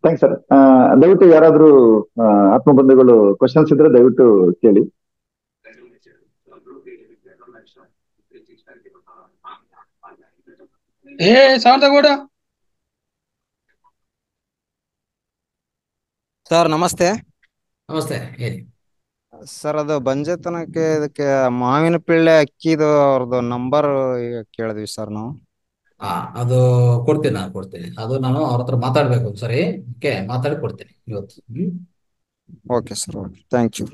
Thanks sir ದಯವಿಟ್ಟು ಯಾರಾದ್ರೂ ಆ, ಆತ್ಮಬಂಧುಗಳು ಕ್ವಶನ್ಸ್ ಇದ್ರೆ ದಯವಿಟ್ಟು ಕೇಳಿ ಏ ಶಾಂತಗೌಡ ಸರ್ ನಮಸ್ತೆ ನಮಸ್ತೆ ಹೇಳಿ ಸರ್ ಅದು ಬಂಜೆತನಕ್ಕೆ ಇದಕ್ಕೆ ಮಾವಿನ ಪಿಳ್ಳೆ ಅಕ್ಕಿದು ಅವ್ರದ್ದು ನಂಬರ್ ಕೇಳಿದ್ವಿ ಸರ್ ನಾವು ಹಾ ಅದು ಕೊಡ್ತೀನಿ ನಾನು ಕೊಡ್ತೀನಿ ಅದು ನಾನು ಅವ್ರ ಹತ್ರ ಮಾತಾಡ್ಬೇಕು ಒಂದ್ಸರಿ ಓಕೆ ಮಾತಾಡಿ ಕೊಡ್ತೀನಿ ಇವತ್ತು hmm okay sir okay thank you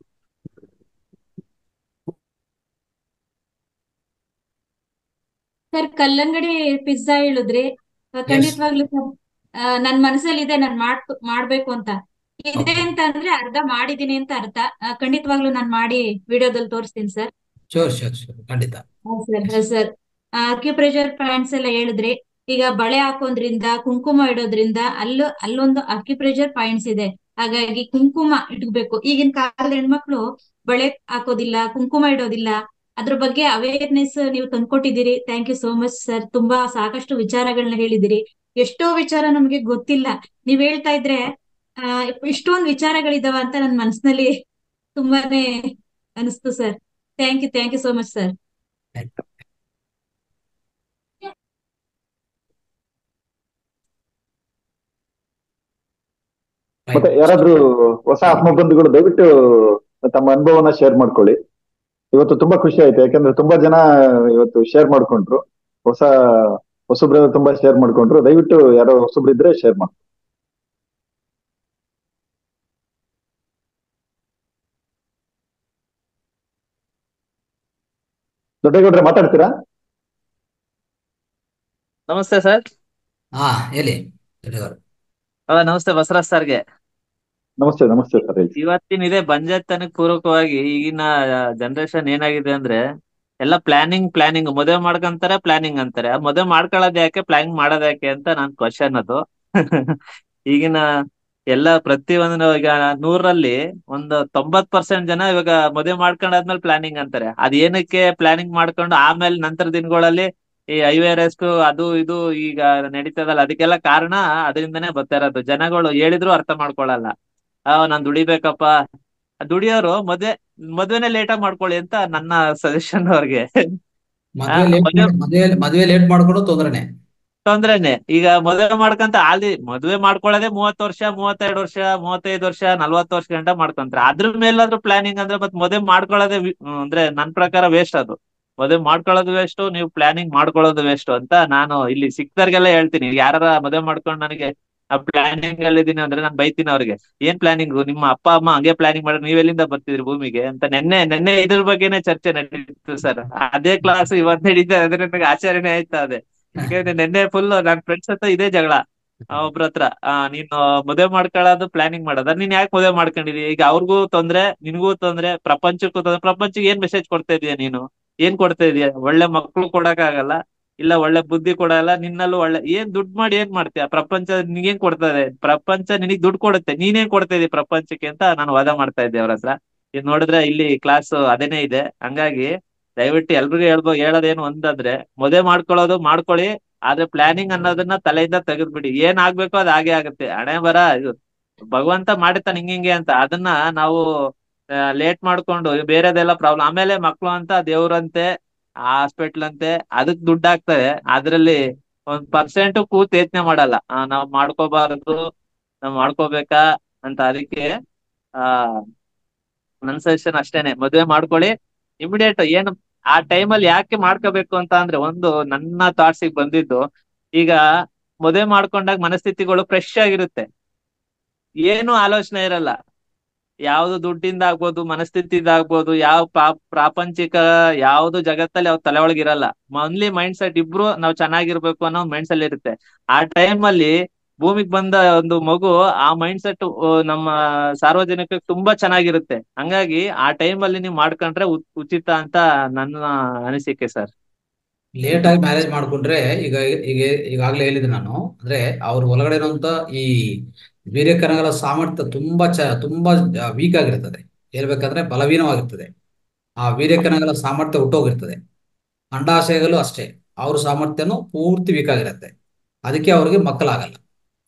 sir ಕಲ್ಲಂಗಡಿ ಪಿಜ್ಜಾ ಹೇಳಿದ್ರಿ ಆ, ಖಂಡಿತವಾಗ್ಲೂ ಸರ್ ಆ, ನನ್ ಮನಸ್ಸಲ್ಲಿ ಇದೆ ನಾನ್ ಮಾಡ್ ಮಾಡ್ಬೇಕು ಅಂತ ಇದೆ Okay. ಅಂತ ಅಂದ್ರೆ ಅರ್ಧ ಮಾಡಿದೀನಿ ಅಂತ ಅರ್ಥ ಆ, ಖಂಡಿತವಾಗ್ಲೂ ನಾನ್ ಮಾಡಿ ವಿಡಿಯೋದಲ್ಲಿ ತೋರಿಸ್ತೀನಿ ಸರ್ ಶೋರ್ ಶೋರ್ ಶೋರ್ ಖಂಡಿತ ಸರ್ ಸರ್ ಅಕ್ಯುಪ್ರೆಷರ್ ಪಾಯಿಂಟ್ಸ್ ಎಲ್ಲ ಹೇಳಿದ್ರಿ ಈಗ ಬಳೆ ಹಾಕೋದ್ರಿಂದ ಕುಂಕುಮ ಇಡೋದ್ರಿಂದ ಅಲ್ಲೂ ಅಲ್ಲೊಂದು ಅಕ್ಯುಪ್ರೆಷರ್ ಪಾಯಿಂಟ್ಸ್ ಇದೆ ಹಾಗಾಗಿ ಕುಂಕುಮ ಇಟ್ಬೇಕು ಈಗಿನ ಕಾಲದ ಹೆಣ್ಮಕ್ಳು ಬಳೆ ಹಾಕೋದಿಲ್ಲ ಕುಂಕುಮ ಇಡೋದಿಲ್ಲ ಅದ್ರ ಬಗ್ಗೆ ಅವೇರ್ನೆಸ್ ನೀವು ತಂದ್ಕೊಟ್ಟಿದ್ದೀರಿ thank you so much sir ತುಂಬಾ ಸಾಕಷ್ಟು ವಿಚಾರಗಳನ್ನ ಹೇಳಿದಿರಿ ಎಷ್ಟೋ ವಿಚಾರ ನಮ್ಗೆ ಗೊತ್ತಿಲ್ಲ ನೀವ್ ಹೇಳ್ತಾ ಇದ್ರೆ ಆ ಇಷ್ಟೊಂದು ವಿಚಾರಗಳಿದಾವ ಅಂತ ನನ್ ಮನಸ್ಸಿನಲ್ಲಿ ತುಂಬಾನೇ ಅನಿಸ್ತು sir thank you thank you so much sir ಮತ್ತೆ ಯಾರಾದ್ರೂ ಹೊಸ ಆತ್ಮಬಂಧುಗಳು ದಯವಿಟ್ಟು ತಮ್ಮ ಅನುಭವನ ಶೇರ್ ಮಾಡ್ಕೊಳ್ಳಿ ಇವತ್ತು ತುಂಬಾ ಖುಷಿ ಆಯ್ತು ಯಾಕಂದ್ರೆ ತುಂಬಾ ಜನ ಇವತ್ತು ಶೇರ್ ಮಾಡ್ಕೊಂಡ್ರು ಹೊಸ ಹೊಸಬ್ರೆಲ್ಲ ತುಂಬಾ ಶೇರ್ ಮಾಡ್ಕೊಂಡ್ರು ದಯವಿಟ್ಟು ಯಾರೋ ಹೊಸಬ್ರಿದ್ರೆ ಶೇರ್ ಮಾಡಿ ದೊಡ್ಡಗೌಡ್ರೆ ಮಾತಾಡ್ತೀರಾ ನಮಸ್ತೆ ಸರ್ ಹಾ ಹೇಳಿ ದೊಡ್ಡಗೌಡ್ರು. ಅಲ್ಲ ನಮಸ್ತೆ ಬಸವರಾಜ್ ಸರ್ಗೆ ನಮಸ್ತೆ ನಮಸ್ತೆ ಸರ್ ಹೇಳಿ ಇವತ್ತಿನ ಇದೇ ಬಂಜೆತನಕ್ ಪೂರಕವಾಗಿ ಈಗಿನ ಜನರೇಷನ್ ಏನಾಗಿದೆ ಅಂದ್ರೆ ಎಲ್ಲ ಪ್ಲಾನಿಂಗ್ ಪ್ಲಾನಿಂಗ್ ಮದುವೆ ಮಾಡ್ಕೊಂತಾರೆ ಪ್ಲಾನಿಂಗ್ ಅಂತಾರೆ ಆ ಮದುವೆ ಮಾಡ್ಕೊಳ್ಳೋದ್ ಯಾಕೆ ಪ್ಲಾನಿಂಗ್ ಮಾಡೋದ್ ಯಾಕೆ ಅಂತ ನನ್ ಕ್ವಶನ್ ಅದು ಈಗಿನ ಎಲ್ಲ ಪ್ರತಿ ಒಂದು ಈಗ ನೂರಲ್ಲಿ ಒಂದು ತೊಂಬತ್ ಪರ್ಸೆಂಟ್ ಜನ ಇವಾಗ ಮದುವೆ ಮಾಡ್ಕೊಂಡಾದ್ಮೇಲೆ ಪ್ಲಾನಿಂಗ್ ಅಂತಾರೆ ಅದ್ ಏನಕ್ಕೆ ಪ್ಲಾನಿಂಗ್ ಮಾಡ್ಕೊಂಡು ಆಮೇಲೆ ನಂತರ ದಿನಗಳಲ್ಲಿ ಈ ಐ ವಿ ಆರ್ ಎಸ್ ಅದು ಇದು ಈಗ ನಡೀತದಲ್ಲ ಅದಕ್ಕೆಲ್ಲ ಕಾರಣ ಅದರಿಂದನೇ ಬರ್ತಾ ಇರೋದು ಜನಗಳು ಹೇಳಿದ್ರು ಅರ್ಥ ಮಾಡ್ಕೊಳಲ್ಲ ಆ ನಾನ್ ದುಡಿಬೇಕಪ್ಪ ದುಡಿಯೋರು ಮದ್ವೆ ಮದ್ವೆನೆ ಲೇಟ್ ಆಗಿ ಮಾಡ್ಕೊಳ್ಳಿ ಅಂತ ನನ್ನ ಸಜೆಷನ್ ಅವ್ರಿಗೆ ಮದ್ವೆ ಲೇಟ್ ಮದ್ವೆ- ಮದ್ವೆ ಮದ್ವೆ ಲೇಟ್ ಮಾಡ್ಕೊಂಡು ತೊಂದ್ರೆನೆ ತೊಂದ್ರೆನೆ ಈಗ ಮದ್ವೆ ಮಾಡ್ಕಂತ ಆಲ್ದಿ ಮದ್ವೆ ಮಾಡ್ಕೊಳ್ಳೋದೇ ಮೂವತ್ ವರ್ಷ ಮೂವತ್ತೆರಡು ವರ್ಷ ಮೂವತ್ತೈದು ವರ್ಷ ನಲ್ವತ್ತು ವರ್ಷ ಗಂಟ ಮಾಡ್ಕೊಂತಾರೆ ಅದ್ರ ಮೇಲಾದ್ರೂ ಪ್ಲಾನಿಂಗ್ ಅಂದ್ರೆ ಮತ್ ಮದ್ವೆ ಮಾಡ್ಕೊಳ್ಳೋದೇ ವಿ- ಹ್ಮ್, ಅಂದ್ರೆ ನನ್ ಪ್ರಕಾರ ವೇಸ್ಟ್ ಅದು ಮದ್ವೆ ಮಾಡ್ಕೊಳ್ಳೋದು ವೇಸ್ಟ್ ನೀವು ಪ್ಲಾನಿಂಗ್ ಮಾಡ್ಕೊಳ್ಳೋದು ವೇಸ್ಟ್ ಅಂತ ನಾನು ಇಲ್ಲಿ ಸಿಕ್ತರ್ಗೆಲ್ಲ ಹೇಳ್ತೀನಿ ಯಾರ ಮದ್ವೆ ಮಾಡ್ಕೊಂಡು ನನಗೆ ಆ ಪ್ಲಾನಿಂಗ್ ಅಲ್ಲಿ ಇದೀನಿ ಅಂದ್ರೆ ನಾನು ಬೈತೀನಿ ಅವ್ರಿಗೆ ಏನ್ ಪ್ಲಾನಿಂಗ್ ನಿಮ್ಮ ಅಪ್ಪ ಅಮ್ಮ ಹಂಗೆ ಪ್ಲಾನಿಂಗ್ ಮಾಡಿ ನೀವೆಲ್ಲಿಂದ ಬರ್ತಿದ್ರಿ ಭೂಮಿಗೆ ಅಂತ ನೆನ್ನೆ ನೆನ್ನೆ ಇದ್ರ ಬಗ್ಗೆನೇ ಚರ್ಚೆ ನಡೀತು ಸರ್ ಅದೇ ಕ್ಲಾಸ್ ಇವತ್ತು ನಡೀತಾ ಅದ್ರ ನನಗೆ ಆಚರಣೆ ಆಯ್ತಾ ಅದೇ ಯಾಕಂದ್ರೆ ನಿನ್ನೆ ಫುಲ್ ನನ್ ಫ್ರೆಂಡ್ಸ್ ಹತ್ರ ಇದೇ ಜಗಳ ಆ, ಒಬ್ರ ಹತ್ರ ಆ, ನೀನು ಮದುವೆ ಮಾಡ್ಕೊಳ್ಳೋದು ಪ್ಲಾನಿಂಗ್ ಮಾಡೋದ ನೀನ್ ಯಾಕೆ ಮದುವೆ ಮಾಡ್ಕೊಂಡಿದೀಯ ಈಗ ಅವ್ರಿಗೂ ತೊಂದ್ರೆ ನಿನ್ಗೂ ತೊಂದ್ರೆ ಪ್ರಪಂಚಕ್ಕೂ ತೊಂದ್ರೆ ಪ್ರಪಂಚಕ್ಕೆ ಏನ್ ಮೆಸೇಜ್ ಕೊಡ್ತಾ ಇದೀಯ ನೀನು ಏನ್ ಕೊಡ್ತಾ ಇದೀಯ ಒಳ್ಳೆ ಮಕ್ಳು ಕೊಡಕ್ ಆಗಲ್ಲ ಇಲ್ಲ ಒಳ್ಳೆ ಬುದ್ಧಿ ಕೊಡಲ್ಲ ನಿನ್ನಲ್ಲೂ ಒಳ್ಳೆ ಏನ್ ದುಡ್ಡು ಮಾಡಿ ಏನ್ ಮಾಡ್ತೀಯ ಪ್ರಪಂಚ ನಿನಗೇನ್ ಕೊಡ್ತದೆ ಪ್ರಪಂಚ ನಿನಗ್ ದುಡ್ಡು ಕೊಡುತ್ತೆ ನೀನೇನ್ ಕೊಡ್ತಾ ಇದೀಯ ಪ್ರಪಂಚಕ್ಕೆ ಅಂತ ನಾನು ವಾದ ಮಾಡ್ತಾ ಇದ್ದೆ ಅವ್ರ ಹತ್ರ ಇದ್ ನೋಡಿದ್ರೆ ಇಲ್ಲಿ ಕ್ಲಾಸ್ ಅದೇನೇ ಇದೆ ಹಂಗಾಗಿ ದಯವಿಟ್ಟು ಎಲ್ರಿಗೂ ಹೇಳ್ಬೋ ಹೇಳೋದೇನು ಒಂದಂದ್ರೆ ಮದುವೆ ಮಾಡ್ಕೊಳ್ಳೋದು ಮಾಡ್ಕೊಳ್ಳಿ ಆದ್ರೆ ಪ್ಲಾನಿಂಗ್ ಅನ್ನೋದನ್ನ ತಲೆಯಿಂದ ತೆಗೆದ್ಬಿಡಿ ಏನ್ ಆಗ್ಬೇಕೋ ಅದ್ ಹಾಗೆ ಆಗುತ್ತೆ ಹಣೆ ಬರ ಇದು ಭಗವಂತ ಮಾಡಿರ್ತಾನೆ ಹಿಂಗ್ ಹಿಂಗೆ ಅಂತ ಅದನ್ನ ನಾವು ಲೇಟ್ ಮಾಡ್ಕೊಂಡು ಬೇರೆದೆಲ್ಲ ಪ್ರಾಬ್ಲಮ್ ಆಮೇಲೆ ಮಕ್ಳು ಅಂತ ದೇವ್ರಂತೆ ಹಾಸ್ಪಿಟ್ಲ್ ಅಂತೆ ಅದಕ್ ದುಡ್ಡು ಹಾಕ್ತಾರೆ ಅದ್ರಲ್ಲಿ ಒಂದ್ ಪರ್ಸೆಂಟ್ ಕೂತ್ ಯೋಚನೆ ಮಾಡಲ್ಲ ಆ, ನಾವ್ ಮಾಡ್ಕೋಬಾರದು ನಾವ್ ಮಾಡ್ಕೋಬೇಕಾ ಅಂತ ಅದಕ್ಕೆ ಆ ನನ್ ಸಜೆಷನ್ ಅಷ್ಟೇನೆ ಮದ್ವೆ ಮಾಡ್ಕೊಳ್ಳಿ ಇಮಿಡಿಯೇಟ್ ಏನು ಆ ಟೈಮಲ್ಲಿ ಯಾಕೆ ಮಾಡ್ಕೋಬೇಕು ಅಂತ ಅಂದ್ರೆ ಒಂದು ನನ್ನ ಥಾಟ್ಸ್ ಬಂದಿದ್ದು ಈಗ ಮದುವೆ ಮಾಡ್ಕೊಂಡಾಗ ಮನಸ್ಥಿತಿಗಳು ಫ್ರೆಶ್ ಆಗಿರುತ್ತೆ ಏನು ಆಲೋಚನೆ ಇರಲ್ಲ ಯಾವ್ದು ದುಡ್ಡಿಂದ ಆಗ್ಬೋದು ಮನಸ್ಥಿತಿಯಿಂದ ಆಗ್ಬೋದು ಯಾವ ಪಾ- ಪ್ರಾಪಂಚಿಕ ಯಾವ್ದು ಜಗತ್ತಲ್ಲಿ ಅವ್ರ ತಲೆ ಒಳಗೆ ಇರಲ್ಲ ಓನ್ಲಿ ಮೈಂಡ್ ಸೆಟ್ ಇಬ್ರು ನಾವ್ ಚೆನ್ನಾಗಿರ್ಬೇಕು ಅನ್ನೋ ಮೈಂಡ್ ಸೆಟ್ ಇರುತ್ತೆ ಆ ಟೈಮ್ ಅಲ್ಲಿ ಭೂಮಿಗ್ ಬಂದ ಒಂದು ಮಗು ಆ ಮೈಂಡ್ ಸೆಟ್ ನಮ್ಮ ಸಾರ್ವಜನಿಕರಿಗೆ ತುಂಬಾ ಚೆನ್ನಾಗಿರುತ್ತೆ ಹಂಗಾಗಿ ಆ ಟೈಮ್ ಅಲ್ಲಿ ನೀವು ಮಾಡ್ಕೊಂಡ್ರೆ ಉ- ಉಚಿತ ಅಂತ ನನ್ನ ಅನಿಸಿಕೆ ಸರ್ ಲೇಟ್ ಆಗಿ ಮ್ಯಾರೇಜ್ ಮಾಡ್ಕೊಂಡ್ರೆ ಈಗ ಈಗ ಈಗಾಗ್ಲೇ ಹೇಳಿದೆ ನಾನು ಅಂದ್ರೆ ಅವ್ರ ಒಳಗಡೆ ಇರುವಂತ ಈ ವೀರ್ಯಕಣಗಳ ಸಾಮರ್ಥ್ಯ ತುಂಬಾ ಚ ತುಂಬಾ ವೀಕ್ ಆಗಿರ್ತದೆ ಹೇಳ್ಬೇಕಂದ್ರೆ ಬಲವೀನವಾಗಿರ್ತದೆ ಆ ವೀರ್ಯಕಣಗಳ ಸಾಮರ್ಥ್ಯ ಹುಟ್ಟೋಗಿರ್ತದೆ ಅಂಡಾಶಯಗಳು ಅಷ್ಟೇ ಅವ್ರ ಸಾಮರ್ಥ್ಯನೂ ಪೂರ್ತಿ ವೀಕ್ ಆಗಿರುತ್ತೆ ಅದಕ್ಕೆ ಅವ್ರಿಗೆ ಮಕ್ಕಳಾಗಲ್ಲ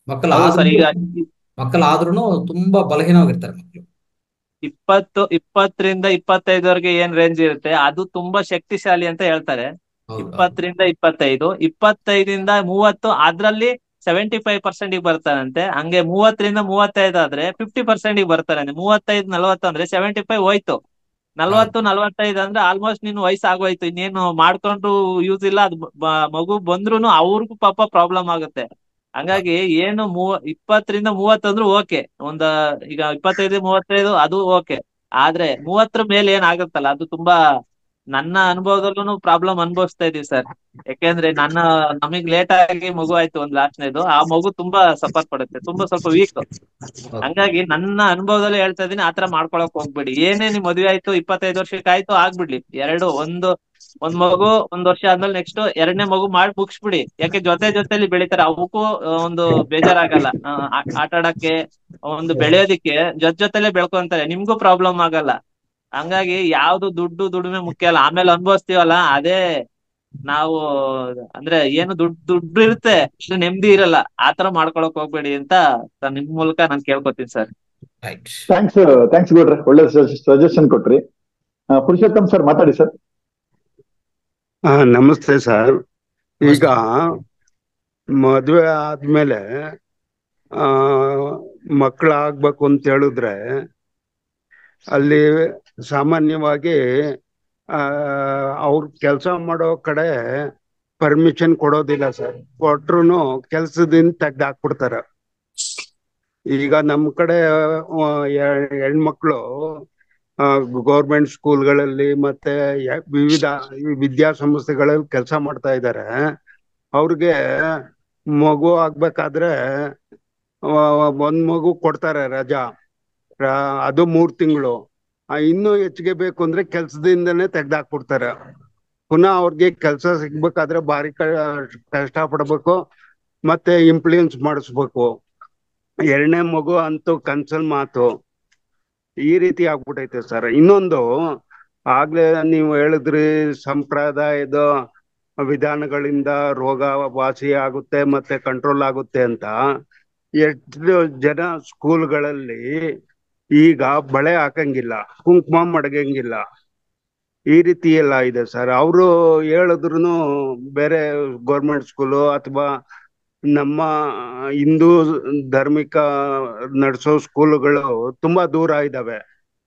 ಮಕ್ಕಳು ಹೌದು ಸರ್ ಈಗ ಮಕ್ಕಳು ಆದ್ರೂ ತುಂಬಾ ಬಲಹೀನವಾಗಿರ್ತಾರೆ ಮಕ್ಕಳು ಇಪ್ಪತ್ತು ಇಪ್ಪತ್ತರಿಂದ ಇಪ್ಪತ್ತೈದವರೆಗೆ ಏನ್ ರೇಂಜ್ ಇರುತ್ತೆ ಅದು ತುಂಬಾ ಶಕ್ತಿಶಾಲಿ ಅಂತ ಹೇಳ್ತಾರೆ ಹೌದು ಇಪ್ಪತ್ತರಿಂದ ಇಪ್ಪತ್ತೈದು ಇಪ್ಪತ್ತೈದಿಂದ ಮೂವತ್ತು ಅದ್ರಲ್ಲಿ ಸೆವೆಂಟಿ ಫೈವ್ ಪರ್ಸೆಂಟ್ ಬರ್ತಾರಂತೆ ಹಂಗೆ ಮೂವತ್ತರಿಂದ ಮೂವತ್ತೈದು ಆದ್ರೆ ಫಿಫ್ಟಿ ಪರ್ಸೆಂಟ್ ಬರ್ತಾರೆ ಮೂವತ್ತೈದು ನಲವತ್ತು ಅಂದ್ರೆ ಸೆವೆಂಟಿ ಫೈವ್ ಹೋಯ್ತು ನಲವತ್ತು ನಲವತ್ತೈದು ಅಂದ್ರೆ ಆಲ್ಮೋಸ್ಟ್ ನಿನ್ ವಯಸ್ಸು ಆಗೋಯ್ತು ಇನ್ನೇನು ಮಾಡ್ಕೊಂಡು ಯೂಸ್ ಇಲ್ಲ ಅದು ಬ- ಮಗು ಬಂದ್ರುನು ಅವ್ರಿಗೂ ಪಾಪ ಪ್ರಾಬ್ಲಮ್ ಆಗುತ್ತೆ ಹಂಗಾಗಿ ಏನು ಮೂವ ಇಪ್ಪತ್ತರಿಂದ ಮೂವತ್ತು ಅಂದ್ರೂ ಓಕೆ ಒಂದ ಈಗ ಇಪ್ಪತ್ತೈದು ಮೂವತ್ತೈದು ಅದು ಓಕೆ ಆದ್ರೆ ಮೂವತ್ತರ ಮೇಲೆ ಏನ್ ಆಗುತ್ತಲ್ಲ ಅದು ತುಂಬಾ ನನ್ನ ಅನುಭವದಲ್ಲೂ ಪ್ರಾಬ್ಲಮ್ ಅನುಭವಿಸ್ತಾ ಇದೀವಿ ಸರ್ ಯಾಕೆಂದ್ರೆ ನನ್ನ ನಮಗ್ ಲೇಟ್ ಆಗಿ ಮಗು ಆಯ್ತು ಒಂದ್ ಲಾಸ್ಟ್ನೇದು ಆ ಮಗು ತುಂಬಾ ಸಫರ್ ಪಡುತ್ತೆ ತುಂಬಾ ಸ್ವಲ್ಪ ವೀಕ್ ಹಂಗಾಗಿ ನನ್ನ ಅನುಭವದಲ್ಲಿ ಹೇಳ್ತಾ ಇದೀನಿ ಆತರ ಮಾಡ್ಕೊಳಕ್ ಹೋಗ್ಬೇಡಿ ಏನೇ ನಿಮ್ ಮದ್ವೆ ಆಯ್ತು ಇಪ್ಪತ್ತೈದು ವರ್ಷಕ್ಕೆ ಆಯ್ತು ಆಗ್ಬಿಡ್ಲಿ ಎರಡು ಒಂದು ಒಂದ್ ಮಗು ಒಂದ್ ವರ್ಷ ಆದ್ಮೇಲೆ ನೆಕ್ಸ್ಟ್ ಎರಡನೇ ಮಗು ಮಾಡಿ ಮುಗಿಸ್ಬಿಡಿ ಯಾಕೆ ಜೊತೆ ಜೊತೆಲಿ ಬೆಳಿತಾರೆ ಅವಕ್ಕೂ ಆ, ಒಂದು ಬೇಜಾರಾಗಲ್ಲ ಆ, ಆ- ಆಟ ಆಡಕ್ಕೆ ಒಂದು ಬೆಳೆಯೋದಿಕ್ಕೆ ಜೊತೆ ಜೊತೆಲೆ ಬೆಳ್ಕೊಂತಾರೆ ನಿಮ್ಗೂ ಪ್ರಾಬ್ಲಮ್ ಆಗಲ್ಲ ಹಂಗಾಗಿ ಯಾವ್ದು ದುಡ್ಡು ದುಡಿಮೆ ಮುಖ್ಯ ಅಲ್ಲ ಆಮೇಲೆ ಅನುಭವಿಸ್ತೀವಲ್ಲ ಅದೇ ನಾವು ಅಂದ್ರೆ ಏನು ದುಡ್ಡು ದುಡ್ಡು ಇರುತ್ತೆ ಅಷ್ಟು ನೆಮ್ಮದಿ ಇರಲ್ಲ ಆತರ ಮಾಡ್ಕೊಳಕ್ ಹೋಗ್ಬೇಡಿ ಅಂತ ಸ- ನಿಮ್ ಮೂಲಕ ನಾನ್ ಕೇಳ್ಕೊತೀನಿ ಸರ್ ರೈಟ್ ಥ್ಯಾಂಕ್ಸ್ ಥ್ಯಾಂಕ್ಸ್ ಗೌಡ್ರೆ ಒಳ್ಳೆ ಸಜೆಷನ್ ಕೊಟ್ರಿ ಆ, ಪುರುಷೋತ್ತಮ್ ಸರ್ ಮಾತಾಡಿ ಸರ್ ಹಾ ನಮಸ್ತೆ ಸರ್ ಈಗ ಮದುವೆ ಆದ್ಮೇಲೆ ಆ ಮಕ್ಕಳಾಗ್ಬೇಕು ಅಂತ ಹೇಳಿದ್ರೆ ಅಲ್ಲಿ ಸಾಮಾನ್ಯವಾಗಿ ಆ ಅವ್ರ ಕೆಲಸ ಮಾಡೋ ಕಡೆ ಪರ್ಮಿಷನ್ ಕೊಡೋದಿಲ್ಲ ಸರ್ ಕೊಟ್ರು ಕೆಲ್ಸದಿಂದ ತೆಗ್ದು ಹಾಕ್ಬಿಡ್ತಾರೆ ಈಗ ನಮ್ಮ ಕಡೆ ಆ, ಹೆ- ಹೆಣ್ಮಕ್ಳು ಗೌರ್ಮೆಂಟ್ ಸ್ಕೂಲ್ಗಳಲ್ಲಿ ಮತ್ತೆ ಯ- ವಿವಿಧ ವಿದ್ಯಾಸಂಸ್ಥೆಗಳಲ್ಲಿ ಕೆಲಸ ಮಾಡ್ತಾ ಇದ್ದಾರೆ ಅವ್ರಿಗೆ ಮಗು ಆಗ್ಬೇಕಾದ್ರೆ ಆ, ಒಂದ್ ಮಗು ಕೊಡ್ತಾರೆ ರಜಾ ರ- ಅದು ಮೂರ್ ತಿಂಗಳು ಇನ್ನೂ ಹೆಚ್ಚಿಗೆ ಬೇಕು ಅಂದ್ರೆ ಕೆಲ್ಸದಿಂದನೇ ತೆಗ್ದಾಕ್ಬಿಡ್ತಾರೆ ಪುನಃ ಅವ್ರಿಗೆ ಕೆಲಸ ಸಿಗ್ಬೇಕಾದ್ರೆ ಭಾರಿ ಕ- ಕಷ್ಟ ಪಡ್ಬೇಕು ಮತ್ತೆ ಇಂಪ್ಲೂಯೆನ್ಸ್ ಮಾಡಿಸ್ಬೇಕು ಎರಡನೇ ಮಗು ಅಂತೂ ಕನ್ಸಲ್ ಮಾತು ಈ ರೀತಿ ಆಗ್ಬಿಟ್ಟೈತೆ ಸರ್ ಇನ್ನೊಂದು ಆಗ್ಲೇ ನೀವು ಹೇಳಿದ್ರಿ ಸಂಪ್ರದಾಯದ ವಿಧಾನಗಳಿಂದ ರೋಗ ವಾಸಿ ಆಗುತ್ತೆ ಮತ್ತೆ ಕಂಟ್ರೋಲ್ ಆಗುತ್ತೆ ಅಂತ ಎಷ್ಟು ಜನ ಸ್ಕೂಲ್ಗಳಲ್ಲಿ ಈಗ ಬಳೆ ಹಾಕಂಗಿಲ್ಲ ಕುಂಕುಮ ಮಡಗಂಗಿಲ್ಲ ಈ ರೀತಿ ಎಲ್ಲ ಇದೆ ಸರ್ ಅವರು ಹೇಳಿದ್ರು ಬೇರೆ ಗೌರ್ಮೆಂಟ್ ಸ್ಕೂಲು ಅಥವಾ ನಮ್ಮ ಹಿಂದೂ ಧಾರ್ಮಿಕ ನಡೆಸೋ ಸ್ಕೂಲುಗಳು ತುಂಬಾ ದೂರ ಇದಾವೆ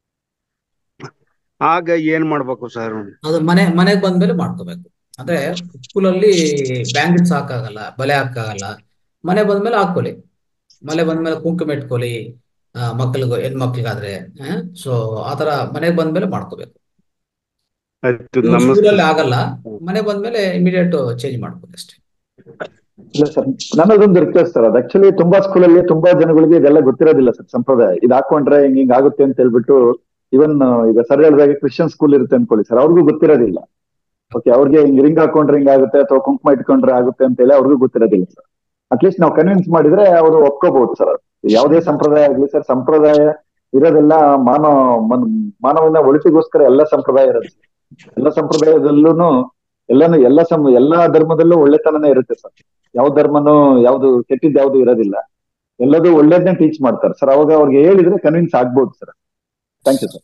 ಆಗ ಏನ್ ಮಾಡ್ಬೇಕು ಸರ್ ಅದು ಮನೆ ಮನೆಗೆ ಬಂದ್ಮೇಲೆ ಮಾಡ್ಕೋಬೇಕು ಅಂದ್ರೆ ಸ್ಕೂಲಲ್ಲಿ ಬ್ಯಾಂಗಿಟ್ಸ್ ಹಾಕಾಗಲ್ಲ ಬಲೆ ಹಾಕಾಗಲ್ಲ ಮನೆ ಬಂದ್ಮೇಲೆ ಹಾಕೊಳ್ಳಿ ಮನೆ ಬಂದ್ಮೇಲೆ ಕುಂಕುಮ ಇಟ್ಕೊಳ್ಳಿ ಆ, ಮಕ್ಳಿಗೆ ಹೆಣ್ಮಕ್ಳಿಗಾದ್ರೆ ಸೊ ಆತರ ಮನೆಗೆ ಬಂದ್ಮೇಲೆ ಮಾಡ್ಕೋಬೇಕು ಆಯ್ತು ನೀವು ನಮಸ್ತೆ ಸ್ಕೂಲಲ್ಲಿ ಆಗಲ್ಲ ಮನೆ ಬಂದ್ಮೇಲೆ ಇಮಿಡಿಯೇಟ್ ಚೇಂಜ್ ಮಾಡ್ಕೊಳ್ಳಿ ಅಷ್ಟೇ ಇಲ್ಲ ಸರ್ ನನ್ನದೊಂದು ರಿಕ್ವೆಸ್ಟ್ ಸರ್ ಅದು ಆಕ್ಚುಲಿ ತುಂಬಾ ಸ್ಕೂಲಲ್ಲಿ ತುಂಬಾ ಜನಗಳಿಗೆ ಇದೆಲ್ಲ ಗೊತ್ತಿರೋದಿಲ್ಲ ಸರ್ ಸಂಪ್ರದಾಯ ಇದು ಹಾಕೊಂಡ್ರೆ ಹಿಂಗ್ ಹಿಂಗ್ ಆಗುತ್ತೆ ಅಂತ ಹೇಳ್ಬಿಟ್ಟು ಇವನ್ ಈಗ ಸರ್ ಹೇಳಿದಾಗೆ ಕ್ರಿಶ್ಚಿಯನ್ ಸ್ಕೂಲ್ ಇರುತ್ತೆ ಅನ್ಕೊಳ್ಳಿ ಸರ್ ಅವ್ರಿಗೂ ಗೊತ್ತಿರೋದಿಲ್ಲ ಓಕೆ ಅವ್ರಿಗೆ ಹಿಂಗ್ ರಿಂಗ್ ಹಾಕೊಂಡ್ರೆ ಹಿಂಗ್ ಆಗುತ್ತೆ ಅಥವಾ ಕುಂಕುಮ ಇಟ್ಕೊಂಡ್ರೆ ಆಗುತ್ತೆ ಅಂತ ಹೇಳಿ ಅವ್ರಿಗೂ ಗೊತ್ತಿರೋದಿಲ್ಲ ಸರ್ ಅಟ್ಲೀಸ್ಟ್ ನಾವು ಕನ್ವಿನ್ಸ್ ಮಾಡಿದ್ರೆ ಅವರು ಒಪ್ಕೋಬಹುದು ಸರ್ ಯಾವುದೇ ಸಂಪ್ರದಾಯ ಆಗ್ಲಿ ಸರ್ ಸಂಪ್ರದಾಯ ಇರೋದೆಲ್ಲ ಮಾನವ ಮನ್- ಮಾನವನ ಒಳಿತಿಗೋಸ್ಕರ ಎಲ್ಲ ಸಂಪ್ರದಾಯ ಇರುತ್ತೆ ಎಲ್ಲ ಸಂಪ್ರದಾಯದಲ್ಲೂ ಎಲ್ಲಾನು ಎಲ್ಲ ಸಂ ಎಲ್ಲಾ ಧರ್ಮದಲ್ಲೂ ಒಳ್ಳೆತನನೇ ಇರುತ್ತೆ ಸರ್ ಯಾವ ಧರ್ಮನೂ ಯಾವ್ದು ಕೆಟ್ಟಿದ್ ಯಾವ್ದು ಇರೋದಿಲ್ಲ ಎಲ್ಲದೂ ಒಳ್ಳೇದನ್ನೇ ಟೀಚ್ ಮಾಡ್ತಾರೆ ಸರ್ ಅವಾಗ ಅವ್ರಿಗೆ ಹೇಳಿದ್ರೆ ಕನ್ವಿನ್ಸ್ ಆಗ್ಬೋದು sir thank you sir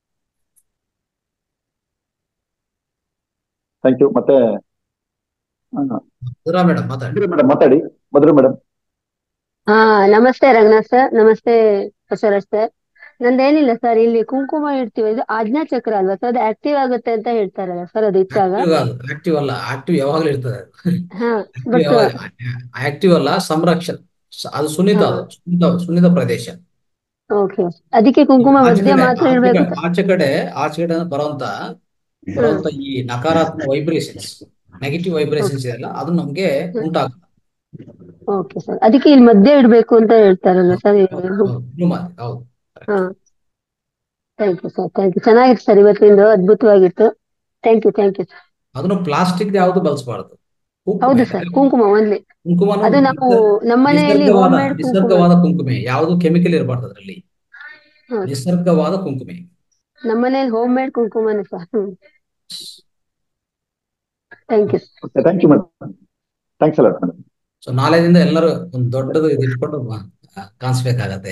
thank you ಮತ್ತೆ ಮಧುರಾ ಮೇಡಮ್ ಮಾತಾಡಿ ಮೇಡಮ್ ಮಾತಾಡಿ ಮಧುರ ಮೇಡಮ್ ಹಾ ನಮಸ್ತೆ ರಂಗನಾಥ್ ಸರ್ ನಮಸ್ತೆ ಬಸವರಾಜ್ ಸರ್ ನಂದೇನಿಲ್ಲ ಸರ್ ಇಲ್ಲಿ ಕುಂಕುಮ ಇಡ್ತೀವಿ ಇದು ಆಜ್ಞಾ ಚಕ್ರ ಅಲ್ವಾ ಸರ್ ಅದು ಆಕ್ಟಿವ್ ಆಗುತ್ತೆ ಅಂತ ಹೇಳ್ತಾರಲ್ಲ ಸರ್ ಅದು ಇಟ್ಟಾಗ ಆಕ್ಟಿವ್ ಆಕ್ಟಿವ್ ಅಲ್ಲ ಆಕ್ಟಿವ್ ಯಾವಾಗ್ಲೂ ಇರ್ತದೆ ಹಾ ಆಕ್ಟಿವ್ ಬಟ್ ಯಾವಾಗ ಆಕ್ಟಿವ್ ಅಲ್ಲ ಸಂರಕ್ಷಣೆ ಸ- ಅದು ಸುನ್ನಿತ ಹಾ ಅದು ಸುನ್ನಿತ ಸುನ್ನಿತ ಪ್ರದೇಶ ಓಕೆ ಅದಕ್ಕೆ ಈಗ ಕುಂಕುಮ ಆಚೆ ಮಧ್ಯೆ ಕಡೆ ಮಾತ್ರ ಆಚೆ ಇಡ್ಬೇಕು ಕಡೆ ಆಚೆ ಕಡೆ ಆಚೆ ಕಡೆ ಬರುವಂತ ಹಾ ಬರುವಂತ ಈ ನಕಾರಾತ್ಮಕ ವೈಬ್ರೇಷನ್ಸ್ ನೆಗೆಟಿವ್ ವೈಬ್ರೇಷನ್ಸ್ ಇದೆಯಲ್ಲ ಅದು ನಮ್ಗೆ ಉಂಟಾಗುತ್ತೆ ಓಕೆ ಸರ್ ಅದಕ್ಕೆ ಇಲ್ಲಿ ಮಧ್ಯೆ ಇಡ್ಬೇಕು ಅಂತ ಹೇಳ್ತಾರಲ್ಲ ಸರ್ ಹೌದು ಹೌದು ಇನ್ನೂ ಮಾತು ಹೌದು ಹಾ correct. Thank you sir thank you ಚೆನ್ನಾಗಿತ್ತು ಸರ್ ಇವತ್ತಿಂದು ಅದ್ಭುತವಾಗಿತ್ತು thank you thank you sir ಅದನ್ನು ಪ್ಲಾಸ್ಟಿಕ್ ಯಾವುದು ಬಳಸಬಾರದು ಕುಂಕುಮ ಹೌದು ಸರ್ ಯಾವುದು ಕುಂಕುಮ ಓನ್ಲಿ ಕುಂಕುಮನು ಅದು ನಾವು ನಿಸರ್ಗ ನಮ್ಮ ಮನೆಯಲ್ಲಿ ಹೋಮ್ ನಿಸರ್ಗವಾದ ಮೇಡ್ ಕುಂಕುಮ ನಿಸರ್ಗವಾದ ಕುಂಕುಮೆ ಯಾವುದು ಕೆಮಿಕಲ್ ಇರಬಾರ್ದು ಅದರಲ್ಲಿ ಹಾ ನಿಸರ್ಗವಾದ ಕುಂಕುಮೆ ನಮ್ಮ ಮನೆಯಲ್ಲಿ ಹೋಮ್ ಮೇಡ್ ಕುಂಕುಮನೇ sir hmm thank you thank you madam thanks ಅಲ್ಲ ಮೇಡಮ್ ಸೊ ನಾಳೆದಿಂದ ಎಲ್ಲರೂ ಒಂದು ದೊಡ್ಡದು ಇದು ಇಟ್ಕೊಂಡು ಬ- ಕಾಣಿಸ್ಬೇಕಾಗತ್ತೆ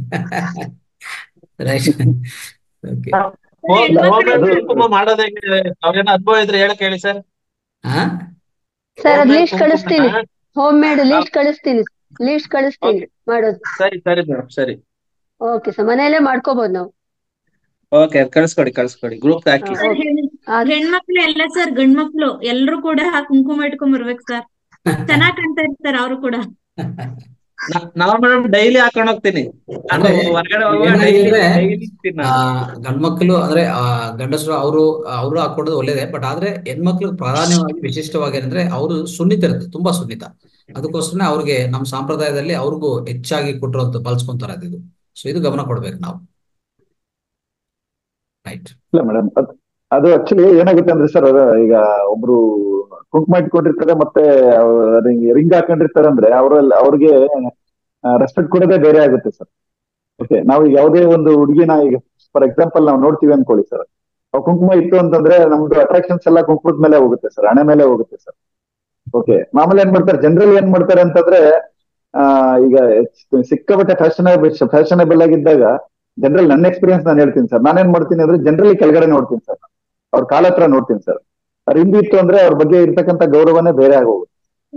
ರೈಟ್ ಓಕೆ ಹೋಮ್ ಹೆಣ್ಮಕ್ಳು ಮೇಡ್ ಕುಂಕುಮ ಮಾಡೋದು ಹೆಂಗೆ ಅವ್ರೇನೋ ಅನುಭವ ಇದ್ರೆ ಹೇಳಕ್ ಹೇಳಿ ಸರ್ ಹಾ ಸರ್ ಹೋಮ್ ಅದ್ ಮೇಡ್ ಲೀಸ್ಟ್ ಕಳಿಸ್ತೀನಿ ಕುಂಕುಮ ಹೋಮ್ ಮೇಡ್ ಲೀಸ್ಟ್ ಕಳಿಸ್ತೀನಿ ಲೀಸ್ಟ್ ಕಳಿಸ್ತೀನಿ ಮಾಡೋದು ಸರಿ ಸರಿ ಮೇಡಮ್ ಸರಿ ಓಕೆ ಸರ್ ಮನೆಯಲ್ಲೇ ಮಾಡ್ಕೋಬಹುದು ನಾವು ಓಕೆ ಕಳ್ಸ್ಕೊಡಿ ಕಳ್ಸ್ಕೊಡಿ ಗ್ರೂಪ್ ಹಾಕಿ ಹಾ, ಸರ್ ಓಕೆ ಹೆಣ್ ಆದ್ ಹೆಣ್ಮಕ್ಳು ಎಲ್ಲ ಸರ್ ಗಂಡ್ಮಕ್ಳು ಎಲ್ರು ಕೂಡ ಕುಂಕುಮ ಇಟ್ಕೊಂಡ್ ಬರ್ಬೇಕು ಸರ್ ಚೆನ್ನಾಗ್ ಕಾಣ್ತಾ ಇರ್ತಾರೆ ಅವರು ಕೂಡ ನಾವು ಮೇಡಮ್ ಡೈಲಿ ಹಾಕೊಂಡ್ ಹೋಗ್ತೀನಿ ನಾನು ಅಂದ್ರೆ ಹೊರಗಡೆ ಹೋಗುವಾಗ ಏನಾಗಿದೆ ಡೈಲಿ ಅಂದ್ರೆ ಡೈಲಿ ಇರ್ತೀನಿ ಆ ನಾನು ಗಂಡ್ಮಕ್ಳು ಅಂದ್ರೆ ಆ ಗಂಡಸರು ಅವರು ಅವರು ಹಾಕೊಳ್ಳೋದು ಒಳ್ಳೇದೇ ಬಟ್ ಆದ್ರೆ ಹೆಣ್ಮಕ್ಳು ಪ್ರಧಾನವಾಗಿ ವಿಶಿಷ್ಟವಾಗಿ ಏನಂದ್ರೆ ಅವರು ಸುನ್ನಿತ ಇರುತ್ತೆ ತುಂಬಾ ಸುನ್ನಿತ ಅದಕ್ಕೋಸ್ಕರ ಅವ್ರಿಗೆ ನಮ್ಮ ಸಂಪ್ರದಾಯದಲ್ಲಿ ಅವ್ರಿಗೂ ಹೆಚ್ಚಾಗಿ ಕೊಟ್ಟಿರುವಂತ ಬಳಸ್ಕೊಂತಾರೆ ಅದು ಸೊ ಇದು ಗಮನ ಕೊಡ್ಬೇಕು ನಾವು ರೈಟ್ ಇಲ್ಲ ಮೇಡಮ್ ಅದು ಆಕ್ಚುಲಿ ಏನಾಗುತ್ತೆ ಅಂದ್ರೆ ಸರ್ ಈಗ ಒಬ್ರು ಕುಂಕುಮ ಇಟ್ಕೊಂಡಿರ್ತಾರೆ ಮತ್ತೆ ರಿಂಗ್ ಹಾಕೊಂಡಿರ್ತಾರೆ ಅಂದ್ರೆ ಅವರಲ್ಲಿ ಅವ್ರಿಗೆ ರೆಸ್ಪೆಕ್ಟ್ ಕೊಡೋದೇ ಬೇರೆ ಆಗುತ್ತೆ ಸರ್ ಓಕೆ ನಾವು ಈಗ ಯಾವುದೇ ಒಂದು ಹುಡುಗಿನ ಈಗ ಫಾರ್ ಎಕ್ಸಾಂಪಲ್ ನಾವು ನೋಡ್ತೀವಿ ಅನ್ಕೊಳ್ಳಿ ಸರ್ ಅವ್ ಕುಂಕುಮ ಇತ್ತು ಅಂತಂದ್ರೆ ನಮ್ದು ಅಟ್ರಾಕ್ಷನ್ಸ್ ಎಲ್ಲ ಕುಂಕುಮದ ಮೇಲೆ ಹೋಗುತ್ತೆ ಸರ್ ಹಣೆ ಮೇಲೆ ಹೋಗುತ್ತೆ ಸರ್ ಓಕೆ ಮಾಮೂಲಿ ಏನ್ ಮಾಡ್ತಾರೆ ಜನರಲ್ ಏನ್ ಮಾಡ್ತಾರೆ ಅಂತಂದ್ರೆ ಆ ಈಗ ಸಿಕ್ಕಾಪಟ್ಟೆ ಫ್ಯಾಷನಬಲ್ ಫ್ಯಾಷನಬಲ್ ಆಗಿದ್ದಾಗ ಜನರಲ್ ನನ್ನ ಎಕ್ಸ್ಪೀರಿಯನ್ಸ್ ನಾನು ಹೇಳ್ತೀನಿ ಸರ್ ನಾನೇನ್ ಮಾಡ್ತೀನಿ ಅಂದ್ರೆ ಜನರಲಿ ಕೆಳಗಡೆ ನೋಡ್ತೀನಿ ಸರ್ ಅವ್ರ ಕಾಲ ಹತ್ರ ನೋಡ್ತೀನಿ ಸರ್ ಅವ್ರ ಹಿಂದಿ ಇತ್ತು ಅಂದ್ರೆ ಅವ್ರ ಬಗ್ಗೆ ಇರ್ತಕ್ಕಂಥ ಗೌರವನೇ ಬೇರೆ ಆಗೋಗುತ್ತೆ